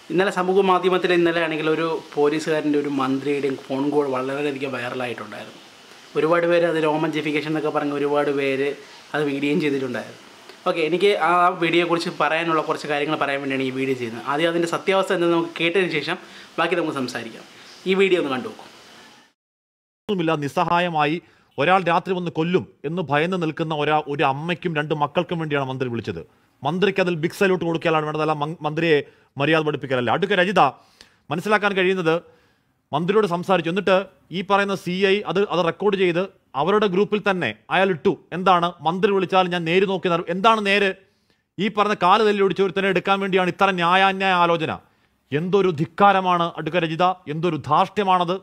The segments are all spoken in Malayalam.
ഇന്നലെ സമൂഹ മാധ്യമത്തിൽ ഇന്നലെ ആണെങ്കിൽ ഒരു പോലീസുകാരൻ്റെ ഒരു മന്ത്രിയുടെയും ഫോൺ കോൾ വളരെയധികം വൈറലായിട്ടുണ്ടായിരുന്നു ഒരുപാട് പേര് അത് രോമഞ്ചിഫിക്കേഷൻ എന്നൊക്കെ പറഞ്ഞ് ഒരുപാട് പേര് അത് വീഡിയോയും ചെയ്തിട്ടുണ്ടായിരുന്നു ഓക്കെ എനിക്ക് ആ വീഡിയോയെക്കുറിച്ച് പറയാനുള്ള കുറച്ച് കാര്യങ്ങൾ പറയാൻ വേണ്ടിയാണ് ഈ വീഡിയോ ചെയ്യുന്നത് ആദ്യം അതിൻ്റെ സത്യാവസ്ഥ എന്തെന്ന് നമുക്ക് കേട്ടതിന് ശേഷം ബാക്കി നമുക്ക് സംസാരിക്കാം ഈ വീഡിയോ ഒന്ന് കണ്ടു നോക്കും ഒന്നുമില്ല നിസ്സഹായമായി ഒരാൾ രാത്രി വന്ന് കൊല്ലും എന്ന് ഭയന്ന് നിൽക്കുന്ന ഒരാ ഒരു അമ്മയ്ക്കും രണ്ട് മക്കൾക്കും വേണ്ടിയാണ് മന്ത്രി വിളിച്ചത് മന്ത്രിക്ക് അതിൽ ബിഗ് സല്യൂട്ട് കൊടുക്കലാണ് വേണ്ടത് അല്ല മ- മന്ത്രിയെ മര്യാദ പഠിപ്പിക്കലല്ല അടുക്ക രജിത മനസ്സിലാക്കാൻ കഴിയുന്നത് മന്ത്രിയോട് സംസാരിച്ചു എന്നിട്ട് ഈ പറയുന്ന സി ഐ അത് അത് റെക്കോർഡ് ചെയ്ത് അവരുടെ ഗ്രൂപ്പിൽ തന്നെ അയാൾ ഇട്ടു എന്താണ് മന്ത്രി വിളിച്ചാൽ ഞാൻ നേര് നോക്കി നട- എന്താണ് നേര് ഈ പറഞ്ഞ കാല് തല്ലി ഒടിച്ച് ഒരുത്തനെ എടുക്കാൻ വേണ്ടിയാണ് ഇത്ര ന്യായാന്യായ ആലോചന എന്തൊരു ധിക്കാരമാണ് അടുക്ക രജിത എന്തൊരു ധാർഷ്ട്യമാണത്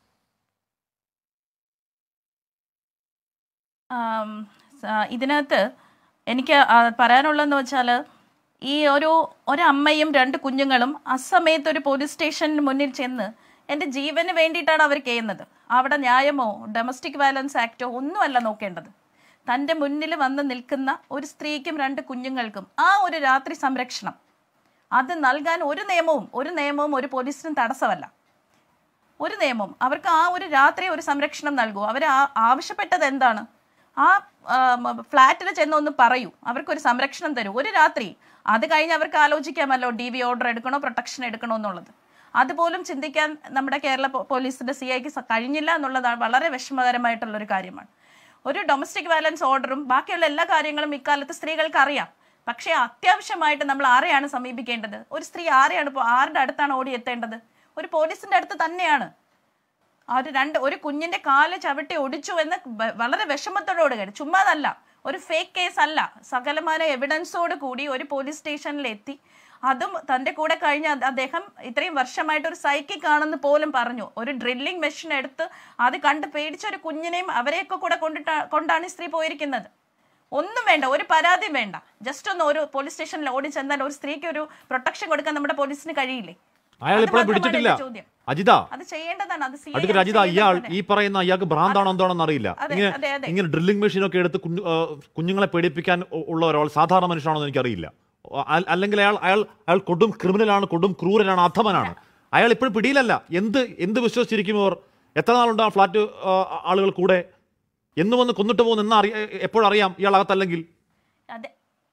ആം, സ- ഇതിനകത്ത് എനിക്ക് ആ പറയാനുള്ളതെന്ന് വെച്ചാൽ ഈ ഒരു ഒരമ്മയും രണ്ട് കുഞ്ഞുങ്ങളും അസമയത്ത് ഒരു പോലീസ് സ്റ്റേഷന് മുന്നിൽ ചെന്ന് എൻ്റെ ജീവന് വേണ്ടിയിട്ടാണ് അവർ ചെയ്യുന്നത് അവിടെ ന്യായമോ ഡൊമസ്റ്റിക് വയലൻസ് ആക്റ്റോ ഒന്നുമല്ല നോക്കേണ്ടത് തൻ്റെ മുന്നിൽ വന്ന് നിൽക്കുന്ന ഒരു സ്ത്രീക്കും രണ്ട് കുഞ്ഞുങ്ങൾക്കും ആ ഒരു രാത്രി സംരക്ഷണം അത് നൽകാൻ ഒരു നിയമവും ഒരു നിയമവും ഒരു പോലീസിനും തടസ്സമല്ല ഒരു നിയമം അവർക്ക് ആ ഒരു രാത്രി ഒരു സംരക്ഷണം നൽകൂ അവർ ആവശ്യപ്പെട്ടത് എന്താണ് ആ ഫ്ലാറ്റിൽ ചെന്ന് ഒന്ന് പറയൂ അവർക്കൊരു സംരക്ഷണം തരൂ ഒരു രാത്രി അത് കഴിഞ്ഞ് അവർക്ക് ആലോചിക്കാമല്ലോ ഡി വി ഓർഡർ എടുക്കണോ പ്രൊട്ടക്ഷൻ എടുക്കണോ എന്നുള്ളത് അതുപോലും ചിന്തിക്കാൻ നമ്മുടെ കേരള പോ- പോലീസിന്റെ സി ഐക്ക് കഴിഞ്ഞില്ല എന്നുള്ളതാണ് വളരെ വിഷമകരമായിട്ടുള്ള ഒരു കാര്യമാണ് ഒരു ഡൊമസ്റ്റിക് വയലൻസ് ഓർഡറും ബാക്കിയുള്ള എല്ലാ കാര്യങ്ങളും ഇക്കാലത്ത് സ്ത്രീകൾക്ക് അറിയാം പക്ഷേ അത്യാവശ്യമായിട്ട് നമ്മൾ ആരെയാണ് സമീപിക്കേണ്ടത് ഒരു സ്ത്രീ ആരെയാണ് ഇപ്പോൾ ആരുടെ അടുത്താണ് ഓടി എത്തേണ്ടത് ഒരു പോലീസിന്റെ അടുത്ത് തന്നെയാണ് ആ ഒരു രണ്ട് ഒരു കുഞ്ഞിന്റെ കാല് ചവിട്ടി ഒടിച്ചു എന്ന് വ- വളരെ വിഷമത്തോടുകൂടി കേട്ടു ചുമ്മാതല്ല ഒരു ഫേക്ക് കേസ് അല്ല സകലമായ എവിഡൻസോട് കൂടി ഒരു പോലീസ് സ്റ്റേഷനിൽ എത്തി അതും തന്റെ കൂടെ കഴിഞ്ഞ അത് അദ്ദേഹം ഇത്രയും വർഷമായിട്ട് ഒരു സൈക്കിക് ആണെന്ന് പോലും പറഞ്ഞു ഒരു ഡ്രില്ലിംഗ് മെഷീൻ എടുത്ത് അത് കണ്ട് പേടിച്ച ഒരു കുഞ്ഞിനെയും അവരെയൊക്കെ കൂടെ കൊണ്ടിട്ടാ കൊണ്ടാണ് ഈ സ്ത്രീ പോയിരിക്കുന്നത് ഒന്നും വേണ്ട ഒരു പരാതിയും വേണ്ട ജസ്റ്റ് ഒന്ന് ഒരു പോലീസ് സ്റ്റേഷനിൽ ഓടി ചെന്നാൽ ഒരു സ്ത്രീക്ക് ഒരു പ്രൊട്ടക്ഷൻ കൊടുക്കാൻ നമ്മുടെ പോലീസിന് കഴിയില്ലേ അയാൾ അത് ഇപ്പോഴും മാത്രമാണ് പിടിച്ചിട്ടില്ല എന്റെ ചോദ്യം. അജിത അത് ചെയ്യേണ്ടതാണ് അത് CI അടുത്ത ആണ് രജിത ഇയാൾ ചെയ്യേണ്ടത്. ഈ പറയുന്ന ഇയാൾക്ക് ഭ്രാന്താണോ എന്താണെന്ന് അറിയില്ല അതെ, ഇങ്ങനെ അതെ, അതെ. ഇങ്ങനെ ഡ്രില്ലിംഗ് മെഷീനൊക്കെ എടുത്ത് കുഞ്ഞു ആ, കുഞ്ഞുങ്ങളെ പേടിപ്പിക്കാൻ ഉ- ഉള്ള ഒരാൾ സാധാരണ മനുഷ്യനാണോ എന്ന് എനിക്കറിയില്ല അ- അല്ലെങ്കിൽ അയാൾ അയാൾ അയാൾ കൊടും ക്രിമിനലാണ് കൊടും ക്രൂരനാണ് അധമനാണ് അയാൾ ഇപ്പോഴും പിടിയിലല്ല എന്ത് എന്ത് വിശ്വസിച്ചിരിക്കും അവർ എത്ര നാളുണ്ട് ആ ഫ്ലാറ്റ് ആ, ആളുകൾ കൂടെ എന്ന് വന്ന് കൊന്നിട്ട് പോകുന്ന എന്ന് അറിയ എപ്പോഴറിയാം ഇയാൾ അകത്തല്ലെങ്കിൽ അതെ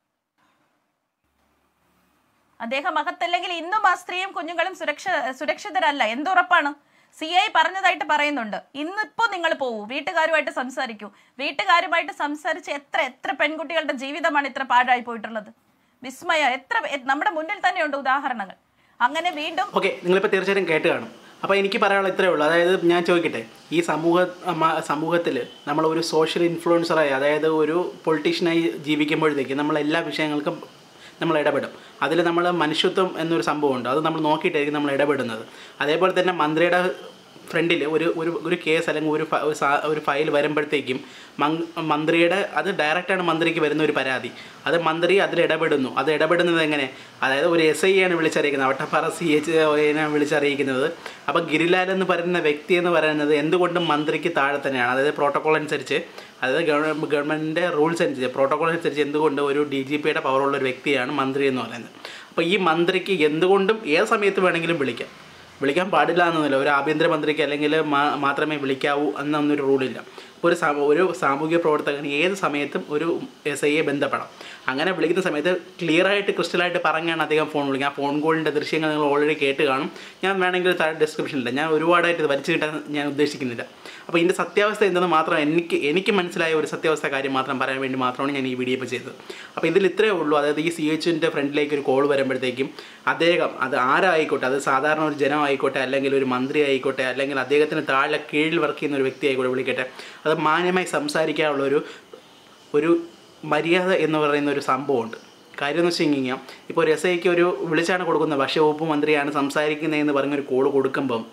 അദ്ദേഹം അകത്തല്ലെങ്കിൽ ഇന്നും ആ സ്ത്രീയും കുഞ്ഞുങ്ങളും സുരക്ഷ സുരക്ഷിതരല്ല എന്തുറപ്പാണ് സി ഐ പറഞ്ഞതായിട്ട് പറയുന്നുണ്ട് ഇന്നിപ്പോ നിങ്ങൾ പോവൂ വീട്ടുകാരുമായിട്ട് സംസാരിക്കൂ വീട്ടുകാരുമായിട്ട് സംസാരിച്ച് എത്ര എത്ര പെൺകുട്ടികളുടെ ജീവിതമാണ് ഇത്ര പാഴായി പോയിട്ടുള്ളത് വിസ്മയ എത്ര എ- നമ്മുടെ മുന്നിൽ തന്നെയുണ്ട് ഉദാഹരണങ്ങൾ അങ്ങനെ വീണ്ടും ഓക്കെ നിങ്ങളിപ്പോൾ തീർച്ചയായിട്ടും കേട്ട് കാണും അപ്പോൾ എനിക്ക് പറയാനുള്ള ഇത്രയേ ഉള്ളൂ അതായത് ഞാൻ ചോദിക്കട്ടെ ഈ സമൂഹ സമൂഹത്തിൽ നമ്മൾ ഒരു സോഷ്യൽ ഇൻഫ്ലുവൻസറായി അതായത് ഒരു പൊളിറ്റീഷ്യനായി ജീവിക്കുമ്പോഴത്തേക്ക് നമ്മൾ എല്ലാ വിഷയങ്ങൾക്കും നമ്മൾ ഇടപെടും അതിൽ നമ്മൾ മനുഷ്യത്വം എന്നൊരു സംഭവമുണ്ട് അത് നമ്മൾ നോക്കിയിട്ടായിരിക്കും നമ്മൾ ഇടപെടുന്നത് അതേപോലെ തന്നെ മന്ത്രിയുടെ ഫ്രണ്ടിൽ ഒരു ഒരു ഒരു കേസ് അല്ലെങ്കിൽ ഒരു ഫ- ഒരു സാ- ഒരു ഫയൽ വരുമ്പോഴത്തേക്കും മങ് മന്ത്രിയുടെ അത് ഡയറക്റ്റാണ് മന്ത്രിക്ക് വരുന്ന ഒരു പരാതി അത് മന്ത്രി അതിൽ ഇടപെടുന്നു അത് ഇടപെടുന്നത് എങ്ങനെ അതായത് ഒരു എസ് ഐ ആണ് വിളിച്ചറിയിക്കുന്നത് വട്ടപ്പാറ സി എച്ച് ഒയാണ് വിളിച്ചറിയിക്കുന്നത് അപ്പോൾ ഗിരിലാൽ എന്ന് പറയുന്ന വ്യക്തി എന്ന് പറയുന്നത് എന്തുകൊണ്ടും മന്ത്രിക്ക് താഴെ തന്നെയാണ് അതായത് പ്രോട്ടോകോൾ അനുസരിച്ച് അതായത് ഗവൺമെൻറ് ഗവൺമെൻറ്റിൻ്റെ റൂൾസ് അനുസരിച്ച് പ്രോട്ടോകോൾ അനുസരിച്ച് എന്തുകൊണ്ട് ഒരു ഡി ജി പിയുടെ പവറുള്ള ഒരു വ്യക്തിയാണ് മന്ത്രി എന്ന് പറയുന്നത് അപ്പോൾ ഈ മന്ത്രിക്ക് എന്തുകൊണ്ടും ഏത് സമയത്ത് വേണമെങ്കിലും വിളിക്കാം വിളിക്കാൻ പാടില്ല എന്നൊന്നുമില്ല ഒരു ആഭ്യന്തരമന്ത്രിക്ക് അല്ലെങ്കിൽ മാ- മാത്രമേ വിളിക്കാവൂ എന്നൊന്നൊരു റൂളില്ല ഒരു സാ- ഒരു സാമൂഹിക പ്രവർത്തകന് ഏത് സമയത്തും ഒരു എസ് ഐയെ ബന്ധപ്പെടാം അങ്ങനെ വിളിക്കുന്ന സമയത്ത് ക്ലിയർ ആയിട്ട് ക്രിസ്റ്റലായിട്ട് പറഞ്ഞാണ് അദ്ദേഹം ഫോൺ വിളിക്കുക ആ ഫോൺ കോളിൻ്റെ ദൃശ്യങ്ങൾ നിങ്ങൾ ഓൾറെഡി കേട്ട് കാണും ഞാൻ വേണമെങ്കിൽ താഴെ ഡിസ്ക്രിപ്ഷനില്ല ഞാൻ ഒരുപാടായിട്ട് ഇത് വലിച്ചു കിട്ടാൻ ഞാൻ ഉദ്ദേശിക്കുന്നില്ല അപ്പോൾ ഇതിൻ്റെ സത്യാവസ്ഥ എന്തെന്ന് മാത്രം എനിക്ക് എനിക്ക് മനസ്സിലായ ഒരു സത്യാവസ്ഥ കാര്യം മാത്രം പറയാൻ വേണ്ടി മാത്രമാണ് ഞാൻ ഈ വീഡിയോ ഇപ്പോൾ ചെയ്തത് അപ്പോൾ ഇതിൽ ഇത്രയേ ഉള്ളൂ അതായത് ഈ സി എച്ചിൻ്റെ ഫ്രണ്ടിലേക്ക് ഒരു കോൾ വരുമ്പോഴത്തേക്കും അദ്ദേഹം അത് ആരായിക്കോട്ടെ അത് സാധാരണ ഒരു ജനമായിക്കോട്ടെ അല്ലെങ്കിൽ ഒരു മന്ത്രി ആയിക്കോട്ടെ അല്ലെങ്കിൽ അദ്ദേഹത്തിന് താഴെ കീഴിൽ വർക്ക് ചെയ്യുന്ന ഒരു വ്യക്തി ആയിക്കോട്ടെ വിളിക്കട്ടെ അത് മാന്യമായി സംസാരിക്കാനുള്ള ഒരു ഒരു മര്യാദ എന്ന് പറയുന്ന ഒരു സംഭവമുണ്ട് കാര്യം എന്ന് വെച്ച് കഴിഞ്ഞാൽ ഇപ്പോൾ ഒരു എസ് ഐക്ക് ഒരു വിളിച്ചാണ് കൊടുക്കുന്നത് ഭക്ഷ്യവകുപ്പ് മന്ത്രിയാണ് സംസാരിക്കുന്നതെന്ന് പറഞ്ഞൊരു കോൾ കൊടുക്കുമ്പം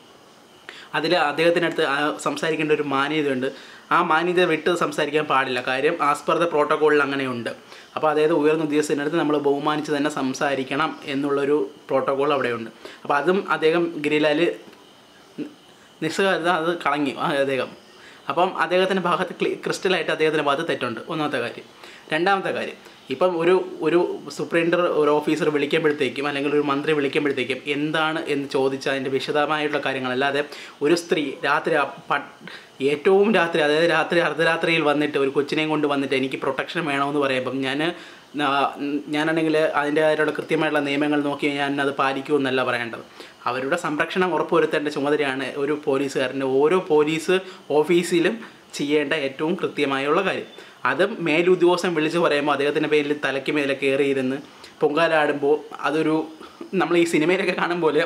അതിൽ അദ്ദേഹത്തിനടുത്ത് ആ സംസാരിക്കേണ്ട ഒരു മാന്യതയുണ്ട് ആ മാന്യത വിട്ട് സംസാരിക്കാൻ പാടില്ല കാര്യം ആസ് പെർ ദ പ്രോട്ടോക്കോളിൽ അങ്ങനെയുണ്ട് അപ്പോൾ അതായത് ഉയർന്ന ഉദ്യോഗസ്ഥനടുത്ത് നമ്മൾ ബഹുമാനിച്ച് തന്നെ സംസാരിക്കണം എന്നുള്ളൊരു പ്രോട്ടോക്കോൾ അവിടെയുണ്ട് അപ്പോൾ അതും അദ്ദേഹം ഗിരിലാൽ നിസ്സാരത അത് കളഞ്ഞു ആ അദ്ദേഹം അപ്പം അദ്ദേഹത്തിൻ്റെ ഭാഗത്ത് ക്ലി ക്രിസ്റ്റലായിട്ട് അദ്ദേഹത്തിൻ്റെ ഭാഗത്ത് തെറ്റുണ്ട് ഒന്നാമത്തെ കാര്യം രണ്ടാമത്തെ കാര്യം ഇപ്പം ഒരു ഒരു സൂപ്രണ്ടർ ഒരു ഓഫീസർ വിളിക്കുമ്പോഴത്തേക്കും അല്ലെങ്കിൽ ഒരു മന്ത്രി വിളിക്കുമ്പോഴത്തേക്കും എന്താണ് എന്ന് ചോദിച്ചാൽ അതിൻ്റെ വിശദമായിട്ടുള്ള കാര്യങ്ങൾ അല്ലാതെ ഒരു സ്ത്രീ രാത്രി അ- പ- ഏറ്റവും രാത്രി അതായത് രാത്രി അർദ്ധരാത്രിയിൽ വന്നിട്ട് ഒരു കൊച്ചിനെയും കൊണ്ട് വന്നിട്ട് എനിക്ക് പ്രൊട്ടക്ഷൻ വേണമെന്ന് പറയുമ്പം ഞാൻ ഞാനാണെങ്കിൽ അതിൻ്റേതായിട്ടുള്ള കൃത്യമായിട്ടുള്ള നിയമങ്ങൾ നോക്കി ഞാൻ അത് പാലിക്കുമെന്നല്ല പറയേണ്ടത് അവരുടെ സംരക്ഷണം ഉറപ്പുവരുത്തേണ്ട ചുമതലയാണ് ഒരു പോലീസുകാരൻ്റെ ഓരോ പോലീസ് ഓഫീസിലും ചെയ്യേണ്ട ഏറ്റവും കൃത്യമായുള്ള കാര്യം അത് മേലുദ്യോഗസ്ഥൻ വിളിച്ച് പറയുമ്പോൾ അദ്ദേഹത്തിൻ്റെ പേരിൽ തലയ്ക്ക് മേലെ കയറിയിരുന്ന് പൊങ്കാലാടുമ്പോൾ അതൊരു നമ്മൾ ഈ സിനിമയിലൊക്കെ കാണും പോലെ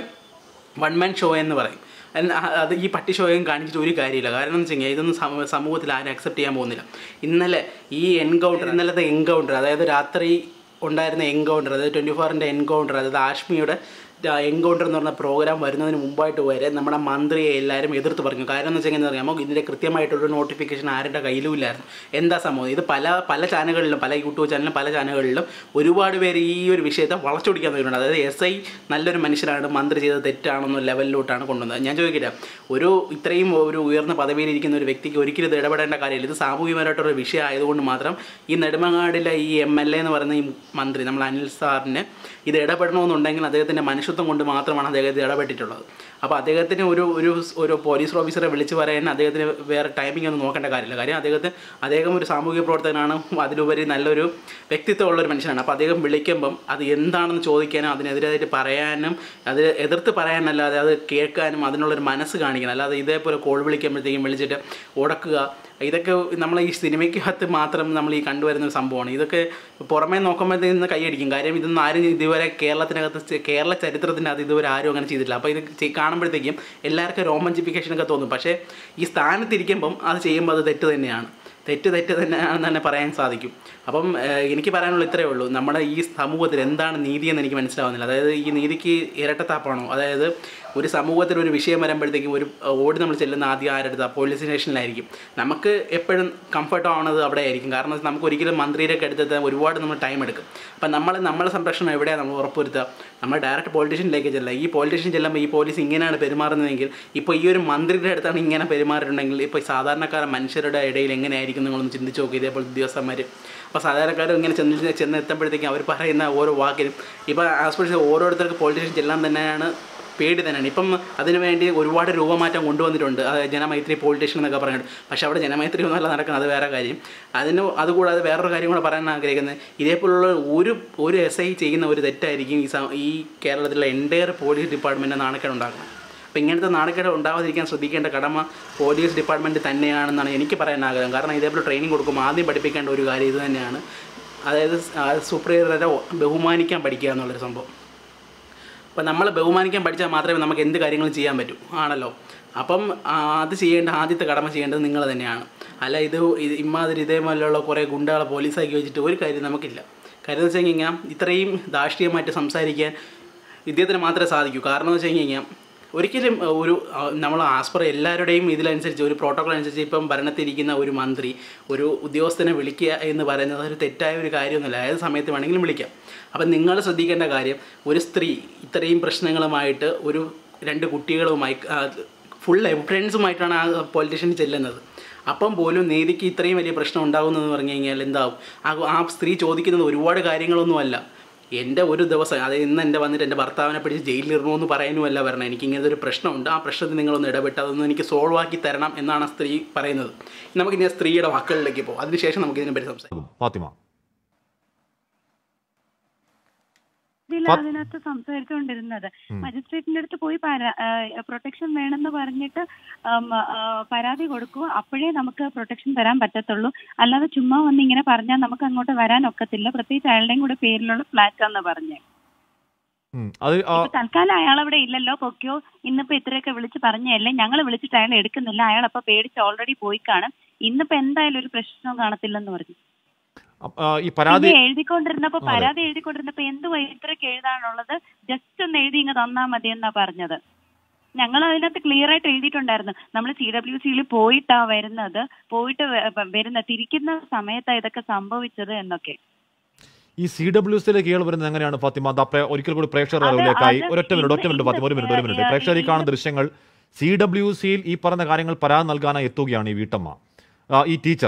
വൺ മാൻ ഷോ എന്ന് പറയും അല്ല, അ- അത് ഈ പട്ടി ഷോയും കാണിച്ചിട്ട് ഒരു കാര്യമില്ല കാരണം എന്ന് വെച്ച് കഴിഞ്ഞാൽ ഇതൊന്നും സമ- സമൂഹത്തിൽ ആരും അക്സെപ്റ്റ് ചെയ്യാൻ പോകുന്നില്ല ഇന്നലെ ഈ എൻകൗണ്ടർ ഇന്നലത്തെ എൻകൗണ്ടർ അതായത് രാത്രി ഉണ്ടായിരുന്ന എൻകൗണ്ടർ അതായത് ട്വൻറ്റി ഫോറിൻ്റെ എൻകൗണ്ടർ അതായത് ആഷ്മിയുടെ എൻകൗണ്ടർ എന്ന് പറഞ്ഞ പ്രോഗ്രാം വരുന്നതിന് മുമ്പായിട്ട് വരെ നമ്മുടെ മന്ത്രിയെ എല്ലാവരും എതിർത്ത് പറഞ്ഞു കാരണം എന്ന് വെച്ച് കഴിഞ്ഞാൽ അറിയാമോ ഇതിൻ്റെ കൃത്യമായിട്ടൊരു നോട്ടിഫിക്കേഷൻ ആരുടെ കയ്യിലും ഇല്ലായിരുന്നു എന്താ സംഭവം ഇത് പല പല ചാനലുകളിലും പല യൂട്യൂബ് ചാനലിലും പല ചാനലുകളിലും ഒരുപാട് പേര് ഈ ഒരു വിഷയത്തെ വളച്ചൊടിക്കാൻ നോക്കിയിട്ടുണ്ട് അതായത് എസ് ഐ നല്ലൊരു മനുഷ്യനാണ് മന്ത്രി ചെയ്തത് തെറ്റാണെന്ന ലെവലിലോട്ടാണ് കൊണ്ടുവന്നത് ഞാൻ ചോദിക്കട്ടെ ഒരു ഇത്രയും ഒരു ഉയർന്ന പദവിയിൽ ഇരിക്കുന്ന ഒരു വ്യക്തിക്ക് ഒരിക്കലും ഇത് ഇടപെടേണ്ട കാര്യമില്ല ഇത് സാമൂഹികമായിട്ടുള്ള വിഷയം ആയതുകൊണ്ട് മാത്രം ഈ നെടുമങ്ങാടിലെ ഈ എം എൽ എ എന്ന് പറയുന്ന ഈ മന്ത്രി നമ്മൾ അനിൽ സാറിന് ഇത് ഇടപെടണമെന്നുണ്ടെങ്കിൽ അദ്ദേഹത്തിൻ്റെ മനുഷ്യത്വം കൊണ്ട് മാത്രമാണ് അദ്ദേഹത്തെ ഇടപെട്ടിട്ടുള്ളത് അപ്പോൾ അദ്ദേഹത്തിന് ഒരു ഒരു ഒരു പോലീസ് ഓഫീസറെ വിളിച്ച് പറയാൻ അദ്ദേഹത്തിന് വേറെ ടൈമിംഗ് ഒന്നും നോക്കേണ്ട കാര്യമില്ല കാര്യം അദ്ദേഹത്തെ അദ്ദേഹം ഒരു സാമൂഹിക പ്രവർത്തകനാണ് അതിലുപരി നല്ലൊരു വ്യക്തിത്വമുള്ള ഒരു മനുഷ്യനാണ് അപ്പോൾ അദ്ദേഹം വിളിക്കുമ്പം അത് എന്താണെന്ന് ചോദിക്കാനും അതിനെതിരായിട്ട് പറയാനും അത് എതിർത്ത് പറയാനല്ലാതെ അത് കേൾക്കാനും അതിനുള്ളൊരു മനസ്സ് കാണിക്കണം അല്ലാതെ ഇതേപോലെ കോൾ വിളിക്കുമ്പോഴത്തേക്കും വിളിച്ചിട്ട് ഉടക്കുക ഇതൊക്കെ നമ്മൾ ഈ സിനിമയ്ക്കകത്ത് മാത്രം നമ്മൾ ഈ കണ്ടുവരുന്ന ഒരു സംഭവമാണ് ഇതൊക്കെ പുറമേ നോക്കുമ്പോഴത്തേക്ക് നിന്ന് കൈയടിക്കും കാര്യം ഇതൊന്നും ആരും ഇതുവരെ കേരളത്തിനകത്ത് ചെ- കേരള ചരിത്രത്തിൻ്റെ അത് ഇതുവരെ ആരും അങ്ങനെ ചെയ്തിട്ടില്ല അപ്പോൾ ഇത് ചെ- കാണുമ്പോഴത്തേക്കും എല്ലാവർക്കും റോമഞ്ചിഫിക്കേഷൻ ഒക്കെ തോന്നും പക്ഷേ ഈ സ്ഥാനത്തിരിക്കുമ്പം അത് ചെയ്യുമ്പോൾ അത് തെറ്റ് തന്നെയാണ് തെറ്റ് തെറ്റ് തന്നെയാണെന്ന് തന്നെ പറയാൻ സാധിക്കും അപ്പം ഏഹ്, എനിക്ക് പറയാനുള്ള ഇത്രയേ ഉള്ളൂ നമ്മുടെ ഈ സമൂഹത്തിൽ എന്താണ് നീതി എന്ന് എനിക്ക് മനസ്സിലാവുന്നില്ല അതായത് ഈ നീതിക്ക് ഇരട്ടത്താപ്പാണോ അതായത് ഒരു സമൂഹത്തിൽ ഒരു വിഷയം വരുമ്പോഴത്തേക്കും ഒരു ഏഹ്, ഓടി നമ്മൾ ചെല്ലുന്ന ആദ്യം ആരെടുത്ത പോലീസ് സ്റ്റേഷനിലായിരിക്കും നമുക്ക് എപ്പോഴും കംഫർട്ട് ആവുന്നത് അവിടെ ആയിരിക്കും കാരണം നമുക്ക് ഒരിക്കലും മന്ത്രിയിലേക്ക് എടുത്തെത്താൻ ഒരുപാട് നമ്മൾ ടൈം എടുക്കും അപ്പം നമ്മൾ നമ്മളെ സംരക്ഷണം എവിടെയാണ് നമ്മൾ ഉറപ്പുവരുത്തുക നമ്മൾ ഡയറക്റ്റ് പൊളിറ്റീഷ്യനിലേക്ക് ചെല്ലുക ഈ പൊളിറ്റീഷ്യൻ ചെല്ലുമ്പോൾ ഈ പോലീസ് ഇങ്ങനെയാണ് പെരുമാറുന്നതെങ്കിൽ ഇപ്പോൾ ഈ ഒരു മന്ത്രിയുടെ അടുത്താണ് ഇങ്ങനെ പെരുമാറിയിട്ടുണ്ടെങ്കിൽ ഇപ്പോൾ സാധാരണക്കാര മനുഷ്യരുടെ ഇടയിൽ എങ്ങനെയായിരിക്കും നിങ്ങളൊന്ന് ചിന്തിച്ച് നോക്കി ഇതേപോലെ ഉദ്യോഗസ്ഥന്മാർ അപ്പോൾ സാധാരണക്കാരും ഇങ്ങനെ ചെന്ന് ചെന്ന് എത്തുമ്പോഴത്തേക്കും അവർ പറയുന്ന ഓരോ വാക്കിനും ഇപ്പോൾ ആസ്പിറേഷൻ ഓരോരുത്തർക്ക് പൊളിറ്റീഷ്യൻ ചെല്ലാൻ തന്നെയാണ് പേടി തന്നെയാണ് ഇപ്പം അതിനുവേണ്ടി ഒരുപാട് രൂപമാറ്റം കൊണ്ടുവന്നിട്ടുണ്ട് അതായത് ജനമൈത്രി പൊളിറ്റീഷ്യൻ എന്നൊക്കെ പറഞ്ഞിട്ട് പക്ഷേ അവിടെ ജനമൈത്രി ഒന്നുമല്ല നടക്കുന്നത് അത് വേറെ കാര്യം അതിന് അതുകൂടാതെ വേറൊരു കാര്യം കൂടെ പറയാൻ ആഗ്രഹിക്കുന്നത് ഇതേപോലുള്ള ഒരു ഒരു എസ് ഐ ചെയ്യുന്ന ഒരു തെറ്റായിരിക്കും ഈ സ- ഈ കേരളത്തിലെ എൻറ്റയർ പോലീസ് ഡിപ്പാർട്ട്മെൻറ്റ് നാണക്കേട് ഉണ്ടാക്കുന്നത് അപ്പോൾ ഇങ്ങനത്തെ നാണക്കേട് ഉണ്ടാവാതിരിക്കാൻ ശ്രദ്ധിക്കേണ്ട കടമ പോലീസ് ഡിപ്പാർട്ട്മെൻറ്റ് തന്നെയാണെന്നാണ് എനിക്ക് പറയാൻ ആഗ്രഹം കാരണം ഇതേപോലെ ട്രെയിനിങ് കൊടുക്കുമ്പോൾ ആദ്യം പഠിപ്പിക്കേണ്ട ഒരു കാര്യം ഇത് തന്നെയാണ് അതായത് സുപ്രീയറെ ബഹുമാനിക്കാൻ പഠിക്കുക എന്നുള്ളൊരു സംഭവം അപ്പം നമ്മൾ ബഹുമാനിക്കാൻ പഠിച്ചാൽ മാത്രമേ നമുക്ക് എന്ത് കാര്യങ്ങളും ചെയ്യാൻ പറ്റൂ ആണല്ലോ അപ്പം ആ, അത് ചെയ്യേണ്ട ആദ്യത്തെ കടമ ചെയ്യേണ്ടത് നിങ്ങൾ തന്നെയാണ് അല്ല ഇത് ഇത് ഇമാതിരി ഇതേപോലെയുള്ള കുറേ ഗുണ്ടകളെ പോലീസാക്കി വെച്ചിട്ട് ഒരു കാര്യം നമുക്കില്ല കാര്യം എന്ന് വെച്ച് കഴിഞ്ഞാൽ ഇത്രയും ധാർഷ്ട്രീയമായിട്ട് സംസാരിക്കാൻ ഇദ്ദേഹത്തിന് മാത്രമേ സാധിക്കൂ കാരണം എന്ന് വെച്ച് കഴിഞ്ഞാൽ ഒരിക്കലും അഹ്, ഒരു അഹ്, നമ്മൾ ആസ്പർ എല്ലാവരുടെയും ഇതിലനുസരിച്ച് ഒരു പ്രോട്ടോകോൾ അനുസരിച്ച് ഇപ്പം ഭരണത്തിരിക്കുന്ന ഒരു മന്ത്രി ഒരു ഉദ്യോഗസ്ഥനെ വിളിക്കുക എന്ന് പറയുന്നത് ഒരു തെറ്റായ ഒരു കാര്യമൊന്നുമല്ല ഏത് സമയത്ത് വേണമെങ്കിലും വിളിക്കാം അപ്പം നിങ്ങൾ ശ്രദ്ധിക്കേണ്ട കാര്യം ഒരു സ്ത്രീ ഇത്രയും പ്രശ്നങ്ങളുമായിട്ട് ഒരു രണ്ട് കുട്ടികളുമായി ഫുൾ എവിഡൻസുമായിട്ടാണ് ആ പൊളിറ്റീഷ്യൻ ചെല്ലുന്നത് അപ്പം പോലും നീതിക്ക് ഇത്രയും വലിയ പ്രശ്നം ഉണ്ടാകുന്നതെന്ന് പറഞ്ഞു കഴിഞ്ഞാൽ എന്താവും ആ ആ സ്ത്രീ ചോദിക്കുന്നത് ഒരുപാട് കാര്യങ്ങളൊന്നുമല്ല എൻ്റെ ഒരു ദിവസം അതായത് ഇന്ന് എൻ്റെ വന്നിട്ട് എൻ്റെ ഭർത്താവിനെ പിടിച്ച് ജയിലിൽ ഇടണമെന്ന് പറയാനുമല്ല വരണം എനിക്ക് ഇങ്ങനത്തെ ഒരു പ്രശ്നമുണ്ട് ആ പ്രശ്നത്തിൽ നിങ്ങളൊന്ന് ഇടപെട്ട് അതൊന്ന് എനിക്ക് സോൾവ് ആക്കി തരണം എന്നാണ് ആ സ്ത്രീ പറയുന്നത് നമുക്കിനി ആ സ്ത്രീയുടെ വാക്കുകളിലേക്ക് പോകും അതിനുശേഷം നമുക്ക് ഇതിനെപ്പറ്റി സംസാരിക്കാം ഫാത്തിമ ഇതിൽ ഫ- അതിനകത്ത് സംസാരിച്ചുകൊണ്ടിരുന്നത് മജിസ്ട്രേറ്റിന്റെ അടുത്ത് പോയി പ്രൊട്ടക്ഷൻ വേണമെന്ന് പറഞ്ഞിട്ട് ഉം, ആ, പരാതി കൊടുക്കൂ അപ്പോഴേ നമുക്ക് പ്രൊട്ടക്ഷൻ തരാൻ പറ്റത്തുള്ളൂ അല്ലാതെ ചുമ്മാ വന്ന് ഇങ്ങനെ പറഞ്ഞാൽ നമുക്ക് അങ്ങോട്ട് വരാൻ ഒക്കത്തില്ല പ്രത്യേകിച്ച് അയാളുടെയും കൂടെ പേരിലുള്ള ഫ്ലാറ്റ് എന്ന് പറഞ്ഞ് ഉം. അത് ആ, ഇപ്പൊ തൽക്കാലം അയാൾ അവിടെ ഇല്ലല്ലോ പൊക്കോ ഇന്നിപ്പോ ഇത്രയൊക്കെ വിളിച്ച് പറഞ്ഞല്ലേ ഞങ്ങൾ വിളിച്ചിട്ട് അയാൾ എടുക്കുന്നില്ല അയാൾ അപ്പൊ പേടിച്ച് ഓൾറെഡി പോയി കാണും ഇന്നിപ്പോ എന്തായാലും ഒരു പ്രശ്നവും കാണത്തില്ലെന്ന് പറഞ്ഞു ആ, ഈ പരാതി പിന്നെ എഴുതിക്കൊണ്ടിരുന്നപ്പോ അതെ. പരാതി എഴുതിക്കൊണ്ടിരുന്നപ്പോ എന്തുവാ ഇത്രയൊക്കെ എഴുതാനുള്ളത് ജസ്റ്റ് ഒന്ന് എഴുതി ഇങ്ങ് തന്നാ മതി എന്നാ പറഞ്ഞത് ഞങ്ങൾ അതിനകത്ത് ക്ലിയർ ആയിട്ട് എഴുതിയിട്ടുണ്ടായിരുന്നു നമ്മൾ സി ഡബ്ല്യു സിയിൽ പോയിട്ടാ വരുന്നത് പോയിട്ട് വ- വ- വരുന്ന തിരിക്കുന്ന സമയത്താ ഇതൊക്കെ സംഭവിച്ചത് എന്നൊക്കെ ഈ സി ഡബ്ല്യു സിയിലേക്ക് ഇയാൾ വരുന്നത് എങ്ങനെയാണ് ഫാത്തിമ അത് അപ്പെ ഒരിക്കൽ കൂടി പ്രേക്ഷകരുടെ അത് അറിവിലേക്കായി അത് ഒരൊറ്റ മിനിറ്റ് ഒറ്റ ഇന്ന് മിനിറ്റ് ഫാത്തിമ ഒരു മിനിറ്റ് ഒരു മിനിറ്റ് ഇന്ന് പ്രേക്ഷകർ ഈ കാണുന്ന ഇന്ന് ദൃശ്യങ്ങൾ സി ഡബ്ല്യു സിയിൽ ഈ പറഞ്ഞ കാര്യങ്ങൾ പരാതി നൽകാനായി എത്തുകയാണ് ഈ വീട്ടമ്മ ആ, ഈ ടീച്ചർ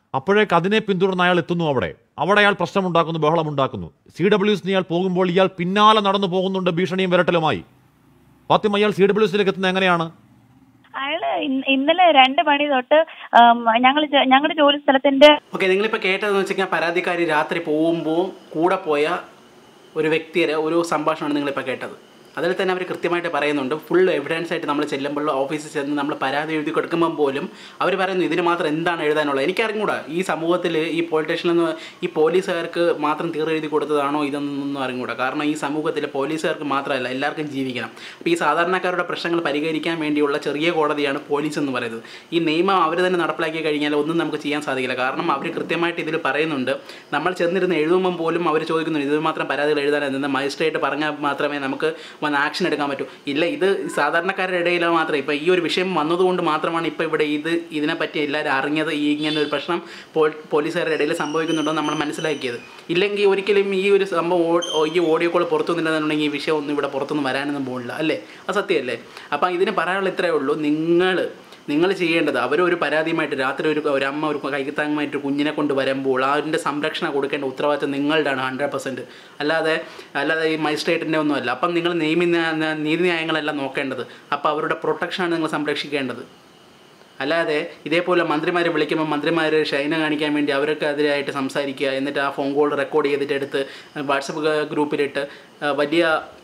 അപ്പോഴേക്ക് അതിനെ പിന്തുടർന്ന് അയാൾ എത്തുന്നു അവിടെ അവിടെ അയാൾ പ്രശ്നമുണ്ടാക്കുന്നു ബഹളമുണ്ടാക്കുന്നു സി ഡബ്ല്യു എസിന് ഇയാൾ പോകുമ്പോൾ ഇയാൾ പിന്നാലെ നടന്നു പോകുന്നുണ്ട് ഭീഷണിയും വിരട്ടലുമായി ഫാത്തിമ ഇയാൾ സി ഡബ്ല്യു എസിലേക്ക് എത്തുന്നത് എങ്ങനെയാണ് അയാള് ഇന്ന- ഇന്നലെ രണ്ട് മണി തൊട്ട് ഞങ്ങൾ ഞങ്ങളുടെ ജോലി സ്ഥലത്തിന്റെ ഓക്കെ നിങ്ങളിപ്പോൾ കേട്ടതെന്ന് വെച്ച് കഴിഞ്ഞാൽ പരാതിക്കാരി രാത്രി പോകുമ്പോൾ കൂടെ പോയ ഒരു വ്യക്തിയുടെ ഒരു സംഭാഷണമാണ് നിങ്ങളിപ്പോൾ കേട്ടത് അതിൽ തന്നെ അവർ കൃത്യമായിട്ട് പറയുന്നുണ്ട് ഫുൾ എവിഡൻസ് ആയിട്ട് നമ്മൾ ചെല്ലുമ്പോൾ ഓഫീസിൽ ചെന്ന് നമ്മൾ പരാതി എഴുതി കൊടുക്കുമ്പോൾ പോലും അവർ പറയുന്നു ഇതിന് മാത്രം എന്താണ് എഴുതാനുള്ളത് എനിക്കറിഞ്ഞൂടാ ഈ സമൂഹത്തിൽ ഈ പൊളിറ്റീഷ്യൻ എന്ന് ഈ പോലീസുകാർക്ക് മാത്രം തീർ എഴുതി കൊടുത്തതാണോ ഇതൊന്നും അറിഞ്ഞൂടാ കാരണം ഈ സമൂഹത്തിൽ പോലീസുകാർക്ക് മാത്രമല്ല എല്ലാവർക്കും ജീവിക്കണം അപ്പോൾ ഈ സാധാരണക്കാരുടെ പ്രശ്നങ്ങൾ പരിഹരിക്കാൻ വേണ്ടിയുള്ള ചെറിയ കോടതിയാണ് പോലീസ് എന്ന് പറയുന്നത് ഈ നിയമം അവർ തന്നെ നടപ്പിലാക്കി കഴിഞ്ഞാൽ ഒന്നും നമുക്ക് ചെയ്യാൻ സാധിക്കില്ല കാരണം അവർ കൃത്യമായിട്ട് ഇതിൽ പറയുന്നുണ്ട് നമ്മൾ ചെന്നിരുന്ന് എഴുതുമ്പം പോലും അവർ ചോദിക്കുന്നുണ്ട് ഇത് മാത്രം പരാതികൾ എഴുതാൻ നിന്ന് മജിസ്ട്രേറ്റ് പറഞ്ഞാൽ മാത്രമേ നമുക്ക് വന്ന് ആക്ഷൻ എടുക്കാൻ പറ്റൂ ഇല്ല ഇത് സാധാരണക്കാരുടെ ഇടയിൽ മാത്രമേ ഇപ്പോൾ ഈ ഒരു വിഷയം വന്നതുകൊണ്ട് മാത്രമാണ് ഇപ്പോൾ ഇവിടെ ഇത് ഇതിനെപ്പറ്റി എല്ലാവരും അറിഞ്ഞത് ഈ ഇങ്ങനെ ഒരു പ്രശ്നം പോ- പോലീസുകാരുടെ ഇടയിൽ സംഭവിക്കുന്നുണ്ടോ നമ്മൾ മനസ്സിലാക്കിയത് ഇല്ലെങ്കിൽ ഒരിക്കലും ഈ ഒരു സംഭവം ഓ- ഈ ഓഡിയോ കോൾ പുറത്തു നിന്നില്ലെന്നുണ്ടെങ്കിൽ ഈ വിഷയം ഒന്നും ഇവിടെ പുറത്തൊന്നും വരാനൊന്നും പോകില്ല അല്ലേ അത് സത്യമല്ലേ അപ്പം ഇതിന് പറയാനുള്ള ഇത്രയേ ഉള്ളൂ നിങ്ങൾ നിങ്ങൾ ചെയ്യേണ്ടത് അവരൊരു പരാതിയുമായിട്ട് രാത്രി ഒരു ഒരു അമ്മ ഒരു കൈത്താങ്ങുമായിട്ട് ഒരു കുഞ്ഞിനെ കൊണ്ട് വരുമ്പോൾ അതിൻ്റെ സംരക്ഷണം കൊടുക്കേണ്ട ഉത്തരവാദിത്തം നിങ്ങളുടെയാണ് ഹൺഡ്രഡ് പെർസെൻറ്റ് അല്ലാതെ അല്ലാതെ ഈ മജിസ്ട്രേറ്റിൻ്റെ ഒന്നുമല്ല അപ്പം നിങ്ങൾ നിയമി നീതിന്യായങ്ങളെല്ലാം നോക്കേണ്ടത് അപ്പോൾ അവരുടെ പ്രൊട്ടക്ഷനാണ് നിങ്ങൾ സംരക്ഷിക്കേണ്ടത് അല്ലാതെ ഇതേപോലെ മന്ത്രിമാരെ വിളിക്കുമ്പോൾ മന്ത്രിമാർ ഷൈന കാണിക്കാൻ വേണ്ടി അവർക്ക് എതിരായിട്ട് സംസാരിക്കുക എന്നിട്ട് ആ ഫോൺ കോൾ റെക്കോർഡ് ചെയ്തിട്ട് എടുത്ത് വാട്സപ്പ് ഗ്രൂപ്പിലിട്ട് ആ, വലിയ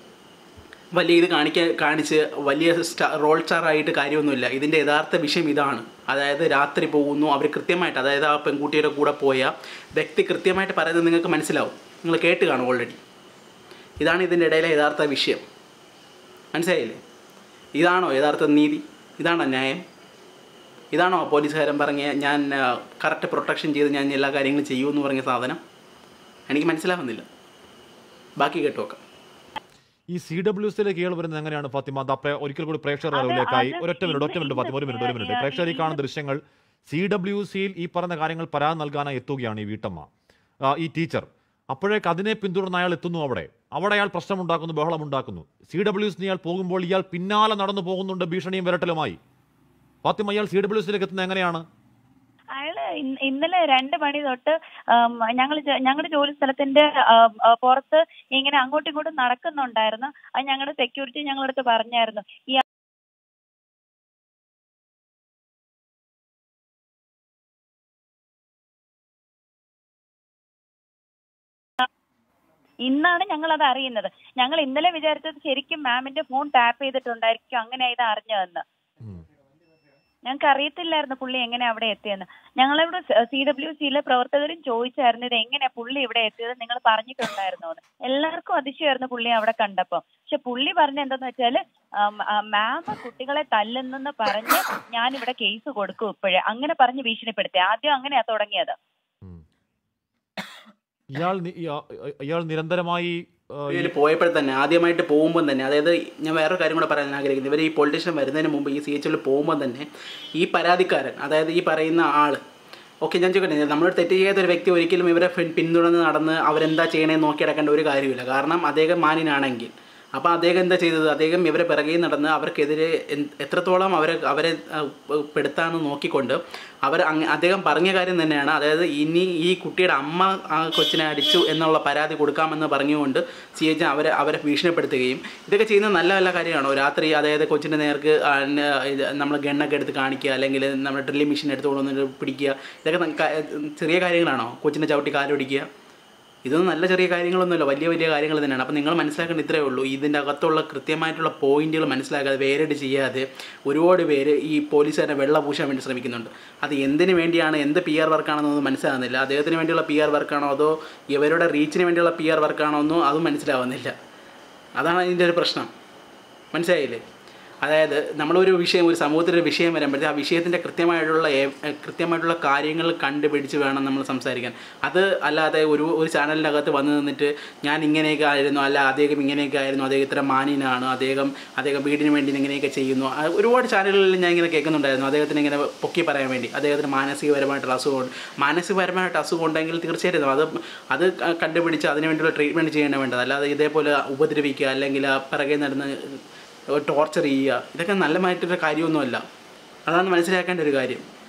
വലിയ ഇത് കാണിക്കാൻ കാണിച്ച് വലിയ സ്റ്റാ റോൾ സ്റ്റാർ ആയിട്ട് കാര്യമൊന്നുമില്ല ഇതിൻ്റെ യഥാർത്ഥ വിഷയം ഇതാണ് അതായത് രാത്രി പോകുന്നു അവർ കൃത്യമായിട്ട് അതായത് ആ പെൺകുട്ടിയുടെ കൂടെ പോയ വ്യക്തി കൃത്യമായിട്ട് പറയുന്നത് നിങ്ങൾക്ക് മനസ്സിലാവും നിങ്ങൾ കേട്ട് കാണും ഓൾറെഡി ഇതാണ് ഇതിൻ്റെ ഇടയിലെ യഥാർത്ഥ വിഷയം മനസ്സിലായില്ലേ ഇതാണോ യഥാർത്ഥ നീതി ഇതാണോ ന്യായം ഇതാണോ പോലീസുകാരൻ പറഞ്ഞ ഞാൻ കറക്റ്റ് പ്രൊട്ടക്ഷൻ ചെയ്ത് ഞാൻ എല്ലാ കാര്യങ്ങളും ചെയ്യുമെന്ന് പറഞ്ഞ സാധനം എനിക്ക് മനസ്സിലാവുന്നില്ല ബാക്കി കേട്ട് നോക്കാം ഈ സി ഡബ്ല്യു എസിലേക്ക് ഇയാൾ വരുന്നത് എങ്ങനെയാണ് ഫാത്തിമ ദാ പ്രേ- ഒരിക്കൽ കൂടി പ്രേക്ഷകർ അത് അറിവിലേക്കായി അത് ഒരൊറ്റ മിനിറ്റ് ഒറ്റ മിനിറ്റ് ഫാത്തിമ ഒരു മിനിറ്റ് ഒരു മിനിറ്റ് ഇന്ന് പ്രേക്ഷകർ ഈ കാണുന്ന ദൃശ്യങ്ങൾ സി ഡബ്ല്യു സിയിൽ ഈ പറഞ്ഞ കാര്യങ്ങൾ പരാതി നൽകാനായി എത്തുകയാണ് ഈ വീട്ടമ്മ ആ, ഈ ടീച്ചർ അപ്പോഴേക്ക് അതിനെ പിന്തുടർന്ന് അയാൾ എത്തുന്നു അവിടെ അവിടെ അയാൾ പ്രശ്നമുണ്ടാക്കുന്നു ബഹളമുണ്ടാക്കുന്നു സി ഡബ്ല്യു എസിന് ഇയാൾ പോകുമ്പോൾ ഇയാൾ പിന്നാലെ നടന്നു പോകുന്നുണ്ട് ഭീഷണിയും വിരട്ടലുമായി ഫാത്തിമ ഇയാൾ സി ഡബ്ല്യു എസിലേക്ക് എത്തുന്നത് എങ്ങനെയാണ് അയാള് ഇന്ന- ഇന്നലെ രണ്ട് മണി തൊട്ട് ഞങ്ങൾ ഞങ്ങളുടെ ജോലി സ്ഥലത്തിന്റെ ആം, ആ, പുറത്ത് ഇങ്ങനെ അങ്ങോട്ടും ഇങ്ങോട്ടും നടക്കുന്നുണ്ടായിരുന്നു അത് ഞങ്ങളുടെ സെക്യൂരിറ്റി ഞങ്ങളടുത്ത് പറഞ്ഞായിരുന്നു ഈ ഇന്നാണ് ഞങ്ങൾ അത് അറിയുന്നത് ഞങ്ങൾ ഇന്നലെ വിചാരിച്ചത് ശരിക്കും മാമിന്റെ ഫോൺ ടാപ്പ് ചെയ്തിട്ടുണ്ടായിരിക്കും അങ്ങനെ ഇത് അറിഞ്ഞതെന്ന് ഉം. ഞങ്ങൾക്ക് അറിയത്തില്ലായിരുന്നു പുള്ളി എങ്ങനെ അവിടെ എത്തിയെന്ന് ഞങ്ങളിവിടെ സി ഡബ്ല്യു സിയിലെ പ്രവർത്തകരും ചോദിച്ചായിരുന്നു ഇത് എങ്ങനെയാ പുള്ളി ഇവിടെ എത്തിയത് നിങ്ങൾ പറഞ്ഞിട്ടുണ്ടായിരുന്നോ എന്ന് എല്ലാവർക്കും അതിശയമായിരുന്നു പുള്ളി അവിടെ കണ്ടപ്പോ പക്ഷെ പുള്ളി പറഞ്ഞ എന്താന്ന് വെച്ചാല് മാം കുട്ടികളെ തല്ലുന്നെന്ന് പറഞ്ഞ് ഞാൻ ഇവിടെ കേസ് കൊടുക്കും ഇപ്പോഴേ അങ്ങനെ പറഞ്ഞ് ഭീഷണിപ്പെടുത്തി ആദ്യം അങ്ങനെയാ തുടങ്ങിയത് ഉം. ഇയാൾ നി- ഇയാ- ഇയാൾ നിരന്തരമായി ആ, ഈ- ഇതിൽ പോയപ്പോൾ തന്നെ ആദ്യമായിട്ട് പോകുമ്പോൾ തന്നെ അതായത് ഞാൻ വേറൊരു കാര്യം കൂടെ പറയാൻ ആഗ്രഹിക്കുന്നത് ഇവർ ഈ പൊളിറ്റീഷ്യൻ വരുന്നതിന് മുമ്പ് ഈ സി എച്ച് എല്ലിൽ പോകുമ്പോൾ തന്നെ ഈ പരാതിക്കാരൻ അതായത് ഈ പറയുന്ന ആൾ ഓക്കെ ഞാൻ ചോദിക്കട്ടെ നമ്മളൊരു തെറ്റ് ചെയ്യാത്ത ഒരു വ്യക്തി ഒരിക്കലും ഇവരെ പിൻ- പിന്തുടർന്ന് നടന്ന് അവരെന്താ ചെയ്യണേന്ന് നോക്കി നടക്കേണ്ട ഒരു കാര്യമില്ല കാരണം അദ്ദേഹം മാന്യനാണെങ്കിൽ അപ്പോൾ അദ്ദേഹം എന്താ ചെയ്തത് അദ്ദേഹം ഇവരെ പിറകെ നടന്ന് അവർക്കെതിരെ എന്ത്- എത്രത്തോളം അവരെ അവരെ ആ, പെടുത്താമെന്ന് നോക്കിക്കൊണ്ട് അവർ അങ്ങ് അദ്ദേഹം പറഞ്ഞ കാര്യം തന്നെയാണ് അതായത് ഇനി ഈ കുട്ടിയുടെ അമ്മ ആ കൊച്ചിനെ അടിച്ചു എന്നുള്ള പരാതി കൊടുക്കാമെന്ന് പറഞ്ഞുകൊണ്ട് സി എച്ച് അവരെ അവരെ ഭീഷണിപ്പെടുത്തുകയും ഇതൊക്കെ ചെയ്യുന്നത് നല്ല നല്ല കാര്യമാണോ രാത്രി അതായത് കൊച്ചിൻ്റെ നേർക്ക് നമ്മൾ ഗണ്ണൊക്കെ എടുത്ത് കാണിക്കുക അല്ലെങ്കിൽ നമ്മുടെ ഡ്രില്ലിംഗ് മെഷീൻ എടുത്ത് കൊണ്ടുവന്നിട്ട് പിടിക്കുക ഇതൊക്കെ ന- ക- ചെറിയ കാര്യങ്ങളാണോ കൊച്ചിൻ്റെ ചവിട്ടി കാലൊടിക്കുക ഇതൊന്നും നല്ല ചെറിയ കാര്യങ്ങളൊന്നുമല്ല വലിയ വലിയ കാര്യങ്ങൾ തന്നെയാണ് അപ്പോൾ നിങ്ങൾ മനസ്സിലാക്കേണ്ട ഇത്രയേ ഉള്ളൂ ഇതിൻ്റെ അകത്തുള്ള കൃത്യമായിട്ടുള്ള പോയിന്റുകൾ മനസ്സിലാക്കാതെ വേറിട്ട് ചെയ്യാതെ ഒരുപാട് പേര് ഈ പോലീസുകാരെ വെള്ള പൂശാൻ വേണ്ടി ശ്രമിക്കുന്നുണ്ട് അത് എന്തിനു വേണ്ടിയാണ് എന്ത് പി ആർ വർക്കാണെന്നൊന്നും മനസ്സിലാകുന്നില്ല അദ്ദേഹത്തിന് വേണ്ടിയുള്ള പി ആർ വർക്കാണോ അതോ ഇവരുടെ റീച്ചിന് വേണ്ടിയുള്ള പി ആർ വർക്കാണോ എന്നോ അതും മനസ്സിലാവുന്നില്ല അതാണ് അതിൻ്റെ ഒരു പ്രശ്നം മനസ്സിലായില്ലേ അതായത് നമ്മളൊരു വിഷയം ഒരു സമൂഹത്തിൻ്റെ ഒരു വിഷയം വരുമ്പോഴത്തേ ആ വിഷയത്തിൻ്റെ കൃത്യമായിട്ടുള്ള ഏ- കൃത്യമായിട്ടുള്ള കാര്യങ്ങൾ കണ്ടുപിടിച്ച് വേണം നമ്മൾ സംസാരിക്കാൻ അത് അല്ലാതെ ഒരു ഒരു ചാനലിൻ്റെ അകത്ത് വന്ന് നിന്നിട്ട് ഞാൻ ഇങ്ങനെയൊക്കെ ആയിരുന്നു അല്ല അദ്ദേഹം ഇങ്ങനെയൊക്കെ ആയിരുന്നു അദ്ദേഹം ഇത്ര മാന്യനാണ് അദ്ദേഹം അദ്ദേഹം വീടിന് വേണ്ടി ഇങ്ങനെയൊക്കെ ചെയ്യുന്നു ആ, ഒരുപാട് ചാനലുകളിൽ ഞാൻ ഇങ്ങനെ കേൾക്കുന്നുണ്ടായിരുന്നു അദ്ദേഹത്തിന് ഇങ്ങനെ പൊക്കി പറയാൻ വേണ്ടി അദ്ദേഹത്തിന് മാനസികപരമായിട്ടുള്ള അസുഖമുണ്ട് മാനസികപരമായിട്ട് അസുഖം ഉണ്ടെങ്കിൽ തീർച്ചയായിട്ടും അത് അത് കണ്ടുപിടിച്ച് അതിന് വേണ്ടിയുള്ള ട്രീറ്റ്മെൻറ്റ് ചെയ്യേണ്ട വേണ്ടത് അല്ലാതെ ഇതേപോലെ ഉപദ്രവിക്കുക അല്ലെങ്കിൽ ആ പിറകെ നടന്ന് ടോർച്ചർ ചെയ്യുക ഇതൊക്കെ നല്ലതായിട്ടൊരു കാര്യമൊന്നുമല്ല അതാണ് മനസ്സിലാക്കേണ്ട ഒരു കാര്യം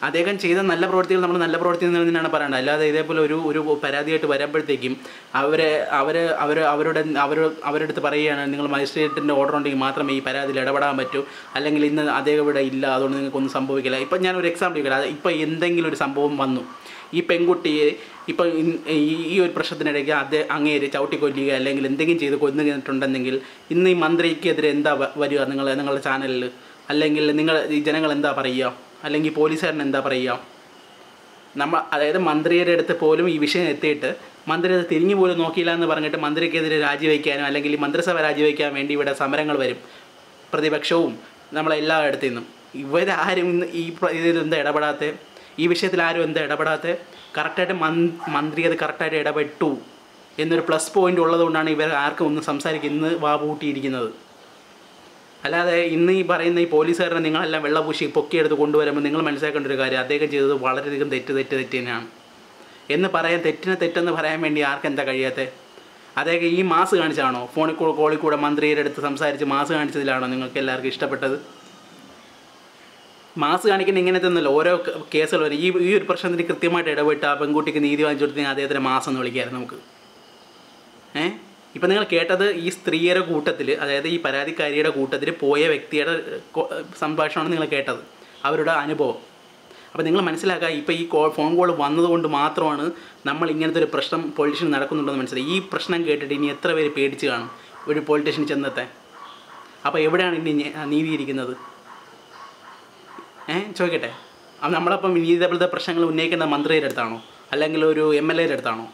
അദ്ദേഹം ചെയ്ത നല്ല പ്രവൃത്തികൾ നമ്മൾ നല്ല പ്രവൃത്തി തന്നെയാണ് പറയേണ്ടത് അല്ലാതെ ഇതേപോലെ ഒരു ഒരു പരാതിയായിട്ട് വരുമ്പോഴത്തേക്കും അവരെ അവർ അവർ അവരുടെ അവർ അവരുടെ അടുത്ത് പറയുകയാണ് നിങ്ങൾ മജിസ്ട്രേറ്റിൻ്റെ ഓർഡർ ഉണ്ടെങ്കിൽ മാത്രമേ ഈ പരാതിയിൽ ഇടപെടാൻ പറ്റൂ അല്ലെങ്കിൽ ഇന്ന് അദ്ദേഹം ഇവിടെ ഇല്ല അതുകൊണ്ട് നിങ്ങൾക്കൊന്നും സംഭവിക്കില്ല ഇപ്പം ഞാൻ ഒരു എക്സാമ്പിൾ ചോദിക്കട്ടെ ഇപ്പം എന്തെങ്കിലും ഒരു സംഭവം വന്നു ഈ പെൺകുട്ടിയെ ഇപ്പം ഇൻ- ഈ ഈ ഒരു പ്രശ്നത്തിനിടയ്ക്ക് അദ്ദേഹം അങ്ങേര് ചവിട്ടിക്കൊല്ലുക അല്ലെങ്കിൽ എന്തെങ്കിലും ചെയ്ത് കൊന്നു കഴിഞ്ഞിട്ടുണ്ടെങ്കിൽ ഇന്ന് ഈ മന്ത്രിക്കെതിരെ എന്താ വ- വരിക നിങ്ങൾ നിങ്ങളുടെ ചാനലിൽ അല്ലെങ്കിൽ നിങ്ങൾ ഈ ജനങ്ങൾ എന്താ പറയുക അല്ലെങ്കിൽ പോലീസുകാരൻ എന്താ പറയുക നമ്മ അതായത് മന്ത്രിയുടെ അടുത്ത് പോലും ഈ വിഷയം എത്തിയിട്ട് മന്ത്രി അത് തിരിഞ്ഞു പോലും നോക്കിയില്ല എന്ന് പറഞ്ഞിട്ട് മന്ത്രിക്കെതിരെ രാജിവെക്കാനോ അല്ലെങ്കിൽ ഈ മന്ത്രിസഭ രാജിവെക്കാൻ വേണ്ടി ഇവിടെ സമരങ്ങൾ വരും പ്രതിപക്ഷവും നമ്മളെല്ലാ ഇടത്തു നിന്നും ഇവരാരും ഇന്ന് ഈ പ്ര- ഇതിൽ എന്താ ഇടപെടാത്ത ഈ വിഷയത്തിൽ ആരും എന്താ ഇടപെടാത്ത കറക്റ്റായിട്ട് മന്ത്രി അത് കറക്റ്റായിട്ട് ഇടപെട്ടു എന്നൊരു പ്ലസ് പോയിന്റ് ഉള്ളതുകൊണ്ടാണ് ഇവർ ആർക്കും ഒന്ന് സംസാരിക്കുക ഇന്ന് വാ പൂട്ടിയിരിക്കുന്നത് അല്ലാതെ ഇന്ന് ഈ പറയുന്ന ഈ പോലീസുകാരനെ നിങ്ങളെല്ലാം വെള്ളപൂശി പൊക്കിയെടുത്ത് കൊണ്ടുവരുമ്പോൾ നിങ്ങൾ മനസ്സിലാക്കേണ്ട ഒരു കാര്യം അദ്ദേഹം ചെയ്തത് വളരെയധികം തെറ്റ് തെറ്റ് തെറ്റ് തന്നെയാണ് എന്ന് പറയാൻ തെറ്റിനെ തെറ്റെന്ന് പറയാൻ വേണ്ടി ആർക്കും എന്താ കഴിയാത്തത് അദ്ദേഹം ഈ മാസ് കാണിച്ചാണോ ഫോണിൽ കൂടെ കോളിൽ കൂടെ മന്ത്രിയുടെ അടുത്ത് സംസാരിച്ച് മാസ് കാണിച്ചതിലാണോ നിങ്ങൾക്ക് എല്ലാവർക്കും ഇഷ്ടപ്പെട്ടത് മാസ് കാണിക്കുന്ന ഇങ്ങനത്തെ ഒന്നുമല്ല ഓരോ ക- കേസുകൾ വരും ഈ ഈ ഒരു പ്രശ്നത്തിന് കൃത്യമായിട്ട് ഇടപെട്ട് ആ പെൺകുട്ടിക്ക് നീതി വാങ്ങിച്ചു കൊടുത്തെങ്കിൽ അദ്ദേഹത്തിന് മാസം എന്ന് വിളിക്കായിരുന്നു നമുക്ക് ഏ ഇപ്പം നിങ്ങൾ കേട്ടത് ഈ സ്ത്രീയുടെ കൂട്ടത്തിൽ അതായത് ഈ പരാതിക്കാരിയുടെ കൂട്ടത്തിൽ പോയ വ്യക്തിയുടെ കൊ- സംഭാഷണമാണ് നിങ്ങൾ കേട്ടത് അവരുടെ അനുഭവം അപ്പോൾ നിങ്ങൾ മനസ്സിലാക്കുക ഇപ്പോൾ ഈ കോൾ ഫോൺ കോൾ വന്നതുകൊണ്ട് മാത്രമാണ് നമ്മൾ ഇങ്ങനത്തെ ഒരു പ്രശ്നം പൊളിറ്റീഷ്യൻ നടക്കുന്നുണ്ടെന്ന് മനസ്സിലായി ഈ പ്രശ്നം കേട്ടിട്ട് ഇനി എത്ര പേര് പേടിച്ച് കാണും ഒരു പൊളിറ്റീഷ്യൻ ചെന്നെത്താൻ അപ്പോൾ എവിടെയാണ് ഇനി ഞ- നീതി ഇരിക്കുന്നത് ഏ ചോദിക്കട്ടെ അപ്പം നമ്മളപ്പം ഇനി ഇതേപോലത്തെ പ്രശ്നങ്ങൾ ഉന്നയിക്കേണ്ട മന്ത്രിയുടെ അടുത്താണോ അല്ലെങ്കിൽ ഒരു എം എൽ എയുടെ അടുത്താണോ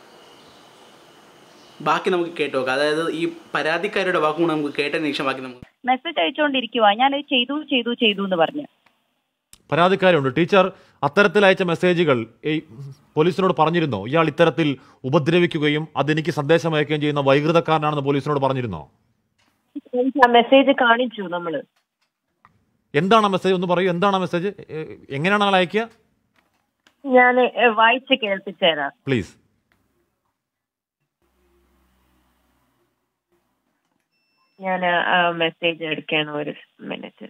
ബാക്കി നമുക്ക് കേട്ട് നോക്കാം അതായത് ഈ പരാതിക്കാരുടെ വാക്കും കൂടെ നമുക്ക് കേട്ടതിന് ശേഷം ബാക്കി നമുക്ക് മെസ്സേജ് അയച്ചുകൊണ്ടിരിക്കുവാ ഞാൻ ചെയ്തു ചെയ്തു ചെയ്തു എന്ന് പറഞ്ഞു പരാതിക്കാരുണ്ട് ടീച്ചർ അത്തരത്തിൽ അയച്ച മെസ്സേജുകൾ ഈ പോലീസിനോട് പറഞ്ഞിരുന്നോ ഇയാൾ ഇത്തരത്തിൽ ഉപദ്രവിക്കുകയും അതെനിക്ക് സന്ദേശം അയക്കുകയും ചെയ്യുന്ന വൈകൃതക്കാരനാണെന്ന് പോലീസിനോട് പറഞ്ഞിരുന്നോ എനിക്ക് ആ മെസ്സേജ് കാണിച്ചു നമ്മള് എന്താണ് ആ മെസ്സേജ് ഒന്ന് പറയൂ എന്താണ് ആ മെസ്സേജ് എ- എങ്ങനെയാണ് ആൾ അയക്കുക ഞാൻ വായിച്ച് കേൾപ്പിച്ചു തരാം പ്ലീസ് ഞാൻ ആ മെസ്സേജ് എടുക്കണം ഒരു minute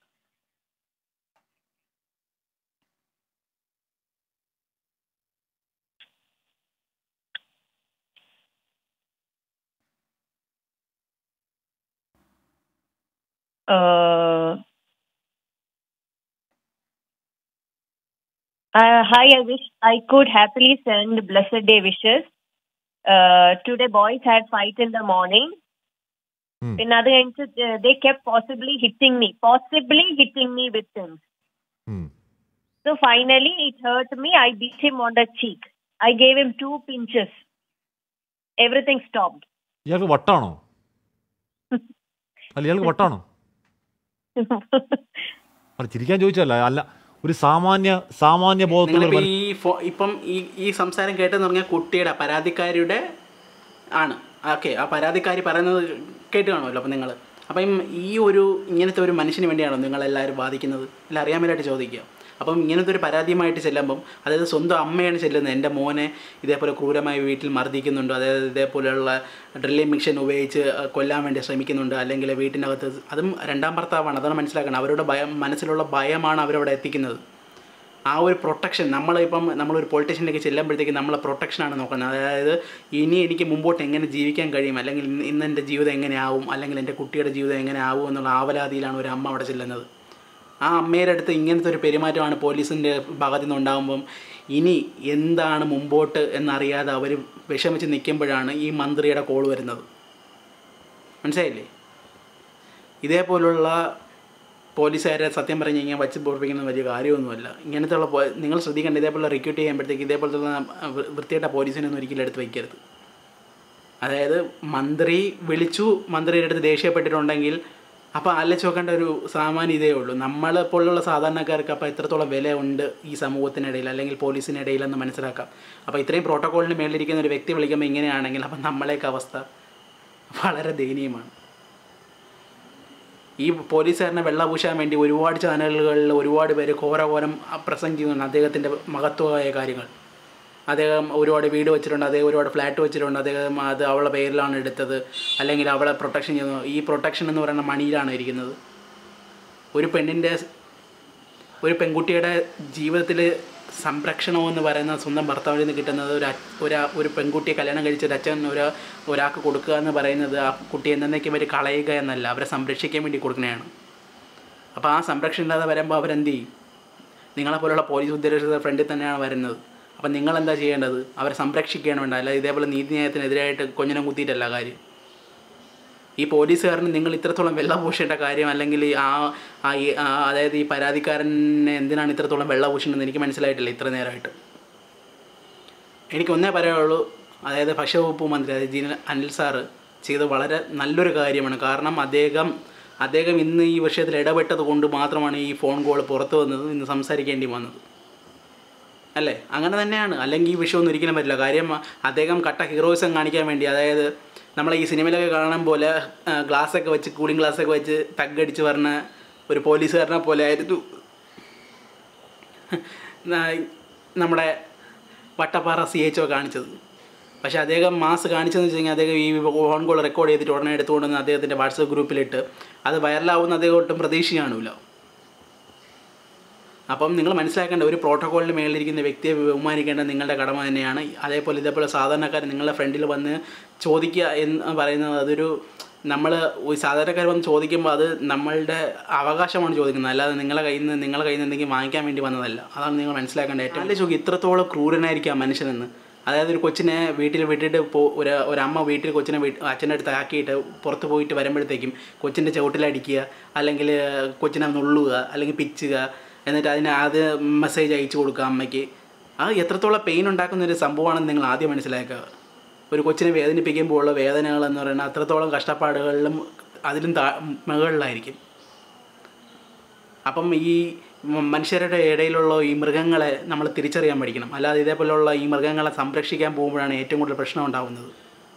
Uh, hi, I wish I could happily send blessed day wishes. Uh, today, boys had fight in the morning. Hmm. പിന്നെ അത് കഴിഞ്ഞിട്ട് they kept possibly hitting me possibly hitting me with things um. So finally, it hurt me. I beat him on the cheek. I gave him two pinches. Everything stopped. ഇയാൾക്ക് വട്ടാണോ അല്ല ഇയാൾക്ക് വട്ടാണോ അല്ല ചിരിക്കാൻ ചോദിച്ചല്ല അല്ല ഒരു സാമാന്യ സാമാന്യ ബോധത്തിലുള്ള ഒരു നിങ്ങളിപ്പോൾ ഈ ഫോ ഇപ്പം ഈ ഈ സംസാരം കേട്ടെന്ന് പറഞ്ഞാൽ കുട്ടിയുടെ പരാതിക്കാരിയുടെ ആണ് ഓക്കെ ആ പരാതിക്കാരി പറയുന്നത് കേട്ട് കാണുമല്ലോ അപ്പം നിങ്ങൾ അപ്പം ഈ ഒരു ഇങ്ങനത്തെ ഒരു മനുഷ്യന് വേണ്ടിയാണോ നിങ്ങളെല്ലാവരും ബാധിക്കുന്നത് അല്ല അറിയാൻ വേണ്ടിയിട്ട് ചോദിക്കുക അപ്പം ഇങ്ങനത്തെ ഒരു പരാതിയുമായിട്ട് ചെല്ലുമ്പം അതായത് സ്വന്തം അമ്മയാണ് ചെല്ലുന്നത് എൻ്റെ മോനെ ഇതേപോലെ ക്രൂരമായി വീട്ടിൽ മർദ്ദിക്കുന്നുണ്ട് അതായത് ഇതേപോലെയുള്ള ഡ്രില്ലിംഗ് മിഷൻ ഉപയോഗിച്ച് കൊല്ലാൻ വേണ്ടി ശ്രമിക്കുന്നുണ്ട് അല്ലെങ്കിൽ വീട്ടിനകത്ത് അതും രണ്ടാം ഭർത്താവാണ് അതാണ് മനസ്സിലാക്കണം അവരുടെ ഭയം മനസ്സിലുള്ള ഭയമാണ് അവരവിടെ എത്തിക്കുന്നത് ആ ഒരു പ്രൊട്ടക്ഷൻ നമ്മളിപ്പം നമ്മളൊരു പൊളിറ്റീഷ്യനിലേക്ക് ചെല്ലുമ്പോഴത്തേക്ക് നമ്മളെ പ്രൊട്ടക്ഷനാണ് നോക്കുന്നത് അതായത് ഇനി എനിക്ക് മുമ്പോട്ട് എങ്ങനെ ജീവിക്കാൻ കഴിയും അല്ലെങ്കിൽ ഇന്ന് ഇന്ന് എൻ്റെ ജീവിതം എങ്ങനെയാവും അല്ലെങ്കിൽ എൻ്റെ കുട്ടിയുടെ ജീവിതം എങ്ങനെ ആവും എന്നുള്ള ആവലാതിയിലാണ് ഒരു അമ്മ അവിടെ ചെല്ലുന്നത് ആ അമ്മയുടെ അടുത്ത് ഇങ്ങനത്തെ ഒരു പെരുമാറ്റമാണ് പോലീസിൻ്റെ ഭാഗത്തു നിന്ന് ഉണ്ടാകുമ്പം ഇനി എന്താണ് മുമ്പോട്ട് എന്നറിയാതെ അവർ വിഷമിച്ച് നിൽക്കുമ്പോഴാണ് ഈ മന്ത്രിയുടെ കോൾ വരുന്നത് മനസ്സിലായില്ലേ ഇതേപോലുള്ള പോലീസുകാരെ സത്യം പറഞ്ഞു കഴിഞ്ഞാൽ വച്ച് പൊറപ്പിക്കുന്ന വലിയ കാര്യമൊന്നുമല്ല ഇങ്ങനത്തെ ഉള്ള പോ- നിങ്ങൾ ശ്രദ്ധിക്കേണ്ട ഇതേപോലെ റിക്രൂട്ട് ചെയ്യുമ്പോഴത്തേക്ക് ഇതേപോലത്തെ വൃത്തിയായിട്ട പോലീസിനൊന്നും ഒരിക്കലും എടുത്ത് വയ്ക്കരുത് അതായത് മന്ത്രി വിളിച്ചു മന്ത്രിയുടെ അടുത്ത് ദേഷ്യപ്പെട്ടിട്ടുണ്ടെങ്കിൽ അപ്പോൾ ആലോചിച്ച് നോക്കേണ്ട ഒരു സാമാന്യ ഇതേ ഉള്ളൂ നമ്മളെ പോലുള്ള സാധാരണക്കാർക്ക് അപ്പോൾ എത്രത്തോളം വില ഉണ്ട് ഈ സമൂഹത്തിനിടയിൽ അല്ലെങ്കിൽ പോലീസിനിടയിലെന്ന് മനസ്സിലാക്കാം അപ്പോൾ ഇത്രയും പ്രോട്ടോക്കോളിന് മേളിലിരിക്കുന്ന ഒരു വ്യക്തി വിളിക്കുമ്പോൾ ഇങ്ങനെയാണെങ്കിൽ അപ്പം നമ്മളെയൊക്കെ അവസ്ഥ വളരെ ദയനീയമാണ് ഈ പോലീസുകാരനെ വെള്ളപൂശാൻ വേണ്ടി ഒരുപാട് ചാനലുകളിൽ ഒരുപാട് പേര് ഘോരഘോരം പ്രസംഗിക്കുന്നുണ്ട് അദ്ദേഹത്തിൻ്റെ മഹത്വമായ കാര്യങ്ങൾ അദ്ദേഹം ഒരുപാട് വീട് വെച്ചിട്ടുണ്ട് അദ്ദേഹം ഒരുപാട് ഫ്ലാറ്റ് വെച്ചിട്ടുണ്ട് അദ്ദേഹം അത് അവളുടെ പേരിലാണ് എടുത്തത് അല്ലെങ്കിൽ അവളെ പ്രൊട്ടക്ഷൻ ചെയ്യുന്നു ഈ പ്രൊട്ടക്ഷൻ എന്ന് പറയുന്ന മണിയിലാണ് ഇരിക്കുന്നത് ഒരു പെണ്ണിൻ്റെ ഒരു പെൺകുട്ടിയുടെ ജീവിതത്തിൽ സംരക്ഷണം എന്ന് പറയുന്നത് സ്വന്തം ഭർത്താവിൽ നിന്ന് കിട്ടുന്നത് ഒരു അ- ഒരു ഒരു പെൺകുട്ടിയെ കല്യാണം കഴിച്ച ഒരു അച്ഛൻ ഒരു ഒരാൾക്ക് കൊടുക്കുക എന്ന് പറയുന്നത് ആ കുട്ടിയെ എന്നേക്കും വരെ കളയുക എന്നല്ല അവരെ സംരക്ഷിക്കാൻ വേണ്ടി കൊടുക്കുന്നതാണ് അപ്പോൾ ആ സംരക്ഷണം ഇല്ലാതെ വരുമ്പോൾ അവരെന്ത് ചെയ്യും നിങ്ങളെപ്പോലുള്ള പോലീസ് ഉദ്യോഗസ്ഥരുടെ ഫ്രണ്ടിൽ തന്നെയാണ് വരുന്നത് അപ്പം നിങ്ങൾ എന്താ ചെയ്യേണ്ടത് അവരെ സംരക്ഷിക്കുകയാണ് വേണ്ട അല്ല ഇതേപോലെ നീതിന്യായത്തിനെതിരായിട്ട് കൊഞ്ഞനം കുത്തിയിട്ടല്ല കാര്യം ഈ പോലീസുകാരന് നിങ്ങൾ ഇത്രത്തോളം വെള്ളം പൂശേണ്ട കാര്യം അല്ലെങ്കിൽ ഈ ആ ആ ഈ- ആ അതായത് ഈ പരാതിക്കാരനെ എന്തിനാണ് ഇത്രത്തോളം വെള്ളം പൂശേണ്ടതെന്ന് എനിക്ക് മനസ്സിലായിട്ടില്ല ഇത്ര നേരമായിട്ട് എനിക്ക് ഒന്നേ പറയാനുള്ളൂ അതായത് ഭക്ഷ്യവകുപ്പ് മന്ത്രി അതായത് ജി അനിൽ സാറ് ചെയ്തത് വളരെ നല്ലൊരു കാര്യമാണ് കാരണം അദ്ദേഹം അദ്ദേഹം ഇന്ന് ഈ വിഷയത്തിൽ ഇടപെട്ടത് കൊണ്ട് മാത്രമാണ് ഈ ഫോൺ കോൾ പുറത്തു വന്നത് ഇന്ന് സംസാരിക്കേണ്ടി വന്നത് അല്ലേ അങ്ങനെ തന്നെയാണ് അല്ലെങ്കിൽ ഈ വിഷയമൊന്നും ഒരിക്കലും പറ്റില്ല കാര്യം അദ്ദേഹം കട്ട ഹീറോയിസം കാണിക്കാൻ വേണ്ടി അതായത് നമ്മളെ ഈ സിനിമയിലൊക്കെ കാണാൻ പോലെ ആ, ഗ്ലാസ്സൊക്കെ വെച്ച് കൂളിംഗ് ഗ്ലാസ്സൊക്കെ വെച്ച് തగ్గടിച്ച് പറഞ്ഞ ഒരു പോലീസുകാരനെ പോലെ ആയിരുന്നു ന- നമ്മുടെ വട്ടപ്പാറ സി എച്ച് ഒ കാണിച്ചത് പക്ഷേ അദ്ദേഹം മാസ് കാണിച്ചതെന്ന് വെച്ച് കഴിഞ്ഞാൽ അദ്ദേഹം ഈ ഫോൺ കോൾ റെക്കോർഡ് ചെയ്തിട്ട് ഉടനെ എടുത്തുകൊണ്ടുവന്ന് അദ്ദേഹത്തിൻ്റെ വാട്സപ്പ് ഗ്രൂപ്പിലിട്ട് അത് വൈറലാവുന്ന അദ്ദേഹം ഒട്ടും പ്രതീക്ഷ കാണൂല അപ്പം നിങ്ങൾ മനസ്സിലാക്കേണ്ട ഒരു പ്രോട്ടോക്കോളിന് മേളിലിരിക്കുന്ന വ്യക്തിയെ ബഹുമാനിക്കേണ്ട നിങ്ങളുടെ കടമ തന്നെയാണ് അതേപോലെ ഇതേപോലെ സാധാരണക്കാർ നിങ്ങളുടെ ഫ്രണ്ടിൽ വന്ന് ചോദിക്കുക എന്ന് പറയുന്നത് അതൊരു നമ്മൾ ഒരു സാധാരണക്കാർ വന്ന് ചോദിക്കുമ്പോൾ അത് നമ്മളുടെ അവകാശമാണ് ചോദിക്കുന്നത് അല്ലാതെ നിങ്ങളെ കയ്യിൽ നിന്ന് നിങ്ങളെ കയ്യിൽ നിന്ന് എന്തെങ്കിലും വാങ്ങിക്കാൻ വേണ്ടി വന്നതല്ല അതാണ് നിങ്ങൾ മനസ്സിലാക്കേണ്ടത് ഏറ്റവും വലിയ ചോദ്യം ഇത്രത്തോളം ക്രൂരനായിരിക്കും ആ മനുഷ്യനെന്ന് അതായത് ഒരു കൊച്ചിനെ വീട്ടിൽ വിട്ടിട്ട് പോ ഒരു ഒരമ്മ വീട്ടിൽ കൊച്ചിനെ വീട്ട് അച്ഛൻ്റെ അടുത്ത് ആക്കിയിട്ട് പുറത്ത് പോയിട്ട് വരുമ്പോഴത്തേക്കും കൊച്ചിൻ്റെ ചവിട്ടിലടിക്കുക അല്ലെങ്കിൽ കൊച്ചിനെ നുള്ളുക അല്ലെങ്കിൽ പിച്ചുക എന്നിട്ട് അതിന് ആദ്യം മെസ്സേജ് അയച്ചു കൊടുക്കുക അമ്മയ്ക്ക് അത് എത്രത്തോളം പെയിൻ ഉണ്ടാക്കുന്ന ഒരു സംഭവമാണെന്ന് നിങ്ങൾ ആദ്യം മനസ്സിലാക്കുക ഒരു കൊച്ചിനെ വേദനിപ്പിക്കുമ്പോൾ ഉള്ള വേദനകൾ എന്ന് പറയുന്നത് അത്രത്തോളം കഷ്ടപ്പാടുകളിലും അതിലും താ മുകളിലായിരിക്കും അപ്പം ഈ മ- മനുഷ്യരുടെ ഇടയിലുള്ള ഈ മൃഗങ്ങളെ നമ്മൾ തിരിച്ചറിയാൻ പഠിക്കണം അല്ലാതെ ഇതേപോലെയുള്ള ഈ മൃഗങ്ങളെ സംരക്ഷിക്കാൻ പോകുമ്പോഴാണ് ഏറ്റവും കൂടുതൽ പ്രശ്നം ഉണ്ടാകുന്നത്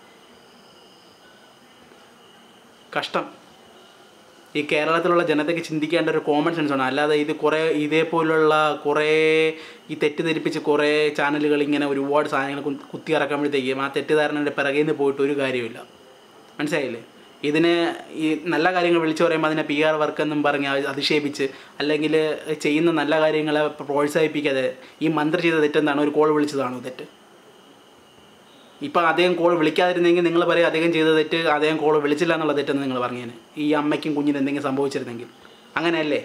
കഷ്ടം ഈ കേരളത്തിലുള്ള ജനതയ്ക്ക് ചിന്തിക്കേണ്ട ഒരു കോമൺ സെൻസ് ആണ് അല്ലാതെ ഇത് കുറേ ഇതേപോലുള്ള കുറേ ഈ തെറ്റിദ്ധരിപ്പിച്ച് കുറേ ചാനലുകൾ ഇങ്ങനെ ഒരുപാട് സാധനങ്ങൾ കു- കുത്തി ഇറക്കുമ്പോഴത്തേക്കും ആ തെറ്റിദ്ധാരണയുടെ പിറകിൽ നിന്ന് പോയിട്ട് ഒരു കാര്യമില്ല മനസ്സിലായില്ലേ ഇതിനെ ഈ നല്ല കാര്യങ്ങൾ വിളിച്ചു പറയുമ്പോൾ അതിനെ പി ആർ വർക്ക് എന്നും പറഞ്ഞ് അത് അധിക്ഷേപിച്ച് അല്ലെങ്കിൽ ചെയ്യുന്ന നല്ല കാര്യങ്ങളെ പ്രോത്സാഹിപ്പിക്കാതെ ഈ മന്ത്രി ചെയ്ത തെറ്റെന്താണ് ഒരു കോൾ വിളിച്ചതാണോ തെറ്റ് ഇപ്പം അദ്ദേഹം കോൾ വിളിക്കാതിരുന്നെങ്കിൽ നിങ്ങൾ പറയും അദ്ദേഹം ചെയ്ത തെറ്റ് അദ്ദേഹം കോൾ വിളിച്ചില്ല എന്നുള്ള തെറ്റെന്ന് നിങ്ങൾ പറഞ്ഞേനെ ഈ അമ്മയ്ക്കും കുഞ്ഞിനും എന്തെങ്കിലും സംഭവിച്ചിരുന്നെങ്കിൽ അങ്ങനെയല്ലേ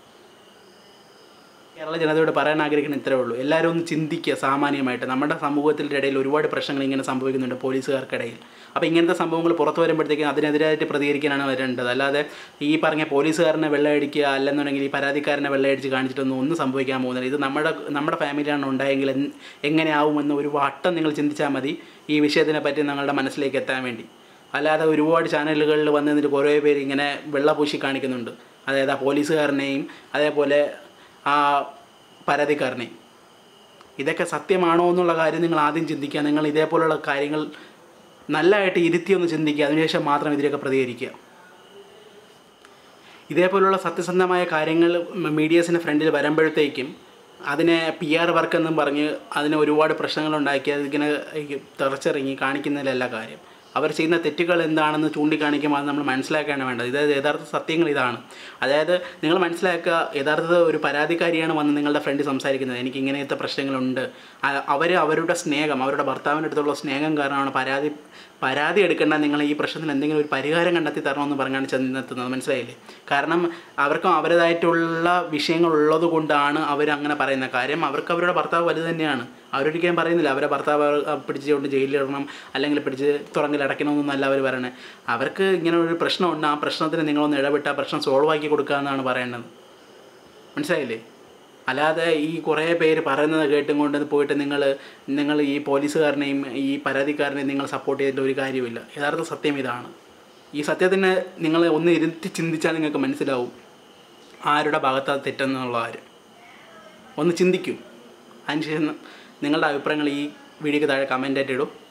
കേരള ജനതയോട് പറയാൻ ആഗ്രഹിക്കുന്ന ഇത്രേ ഉള്ളൂ എല്ലാവരും ഒന്ന് ചിന്തിക്കുക സാമാന്യമായിട്ട് നമ്മുടെ സമൂഹത്തിൻ്റെ ഇടയിൽ ഒരുപാട് പ്രശ്നങ്ങൾ ഇങ്ങനെ സംഭവിക്കുന്നുണ്ട് പോലീസുകാർക്കിടയിൽ അപ്പോൾ ഇങ്ങനത്തെ സംഭവങ്ങൾ പുറത്തു വരുമ്പോഴത്തേക്കും അതിനെതിരായിട്ട് പ്രതികരിക്കാനാണ് വരേണ്ടത് അല്ലാതെ ഈ പറഞ്ഞ പോലീസുകാരനെ വെള്ളയടിക്കുക അല്ലെന്നുണ്ടെങ്കിൽ ഈ പരാതിക്കാരനെ വെള്ളയടിച്ച് കാണിച്ചിട്ടൊന്നും ഒന്നും സംഭവിക്കാൻ പോകുന്നില്ല ഇത് നമ്മുടെ നമ്മുടെ ഫാമിലിയാണ് ഉണ്ടായെങ്കിൽ എന്ത് എങ്ങനെയാവുമെന്ന് ഒരു വട്ടം നിങ്ങൾ ചിന്തിച്ചാൽ മതി ഈ വിഷയത്തിനെ പറ്റി നിങ്ങളുടെ മനസ്സിലേക്ക് എത്താൻ വേണ്ടി അല്ലാതെ ഒരുപാട് ചാനലുകളിൽ വന്ന് നിന്നിട്ട് കുറേ പേര് ഇങ്ങനെ വെള്ളപൂശി കാണിക്കുന്നുണ്ട് അതായത് ആ പോലീസുകാരനെയും അതേപോലെ ആ പരാതിക്കാരനെയും ഇതൊക്കെ സത്യമാണോ എന്നുള്ള കാര്യം നിങ്ങൾ ആദ്യം ചിന്തിക്കുക നിങ്ങൾ ഇതേപോലുള്ള കാര്യങ്ങൾ നല്ലതായിട്ട് ഇരുത്തി ഒന്ന് ചിന്തിക്കുക അതിനുശേഷം മാത്രം ഇതിലൊക്കെ പ്രതികരിക്കുക ഇതേപോലുള്ള സത്യസന്ധമായ കാര്യങ്ങൾ മീഡിയസിൻ്റെ ഫ്രണ്ടിൽ വരുമ്പോഴത്തേക്കും അതിനെ പി ആർ വർക്ക് എന്നും പറഞ്ഞ് അതിന് ഒരുപാട് പ്രശ്നങ്ങളുണ്ടാക്കി അതിങ്ങനെ ഈ തെറച്ചിറങ്ങി കാണിക്കുന്നതിലല്ല കാര്യം അവർ ചെയ്യുന്ന തെറ്റുകൾ എന്താണെന്ന് ചൂണ്ടിക്കാണിക്കുമ്പോൾ അത് നമ്മൾ മനസ്സിലാക്കുകയാണ് വേണ്ടത് ഇത് യഥാർത്ഥ സത്യങ്ങൾ ഇതാണ് അതായത് നിങ്ങൾ മനസ്സിലാക്കുക യഥാർത്ഥ ഒരു പരാതിക്കാരിയാണ് വന്ന് നിങ്ങളുടെ ഫ്രണ്ട് സംസാരിക്കുന്നത് എനിക്ക് ഇങ്ങനത്തെ പ്രശ്നങ്ങളുണ്ട് അവർ അവരുടെ സ്നേഹം അവരുടെ ഭർത്താവിൻ്റെ അടുത്തുള്ള സ്നേഹം കാരണമാണ് പരാതി പരാതി എടുക്കേണ്ട നിങ്ങൾ ഈ പ്രശ്നത്തിന് എന്തെങ്കിലും ഒരു പരിഹാരം കണ്ടെത്തി തരണമെന്ന് പറഞ്ഞാണ് ചെന്നെത്തുന്നത് മനസ്സിലായില്ലേ കാരണം അവർക്കും അവരുടേതായിട്ടുള്ള വിഷയങ്ങൾ ഉള്ളത് കൊണ്ടാണ് അവർ അങ്ങനെ പറയുന്ന കാര്യം അവർക്ക് അവരുടെ ഭർത്താവ് വലുത് തന്നെയാണ് അവരൊരിക്കലും പറയുന്നില്ല അവരെ ഭർത്താവ് പിടിച്ചുകൊണ്ട് ജയിലിലിടണം അല്ലെങ്കിൽ പിടിച്ച് തുറങ്കിൽ അടയ്ക്കണമെന്നല്ല അവർ പറയണത് അവർക്ക് ഇങ്ങനെ ഒരു പ്രശ്നമുണ്ട് ആ പ്രശ്നത്തിന് നിങ്ങളൊന്ന് ഇടപെട്ട് ആ പ്രശ്നം സോൾവ് ആക്കി കൊടുക്കുക എന്നാണ് പറയുന്നത് മനസ്സിലായില്ലേ അല്ലാതെ ഈ കുറേ പേര് പറയുന്നത് കേട്ടും കൊണ്ട് പോയിട്ട് നിങ്ങൾ നിങ്ങൾ ഈ പോലീസുകാരനെയും ഈ പരാതിക്കാരനെയും നിങ്ങൾ സപ്പോർട്ട് ചെയ്തിട്ട് ഒരു കാര്യമില്ല യഥാർത്ഥ സത്യം ഇതാണ് ഈ സത്യത്തിന് നിങ്ങൾ ഒന്ന് ഇരുത്തി ചിന്തിച്ചാൽ നിങ്ങൾക്ക് മനസ്സിലാവും ആരുടെ ഭാഗത്താണ് തെറ്റെന്നുള്ള കാര്യം ഒന്ന് ചിന്തിക്കൂ അതിനുശേഷം നിങ്ങളുടെ അഭിപ്രായങ്ങൾ ഈ വീഡിയോക്ക് താഴെ കമൻ്റായിട്ട് ഇടും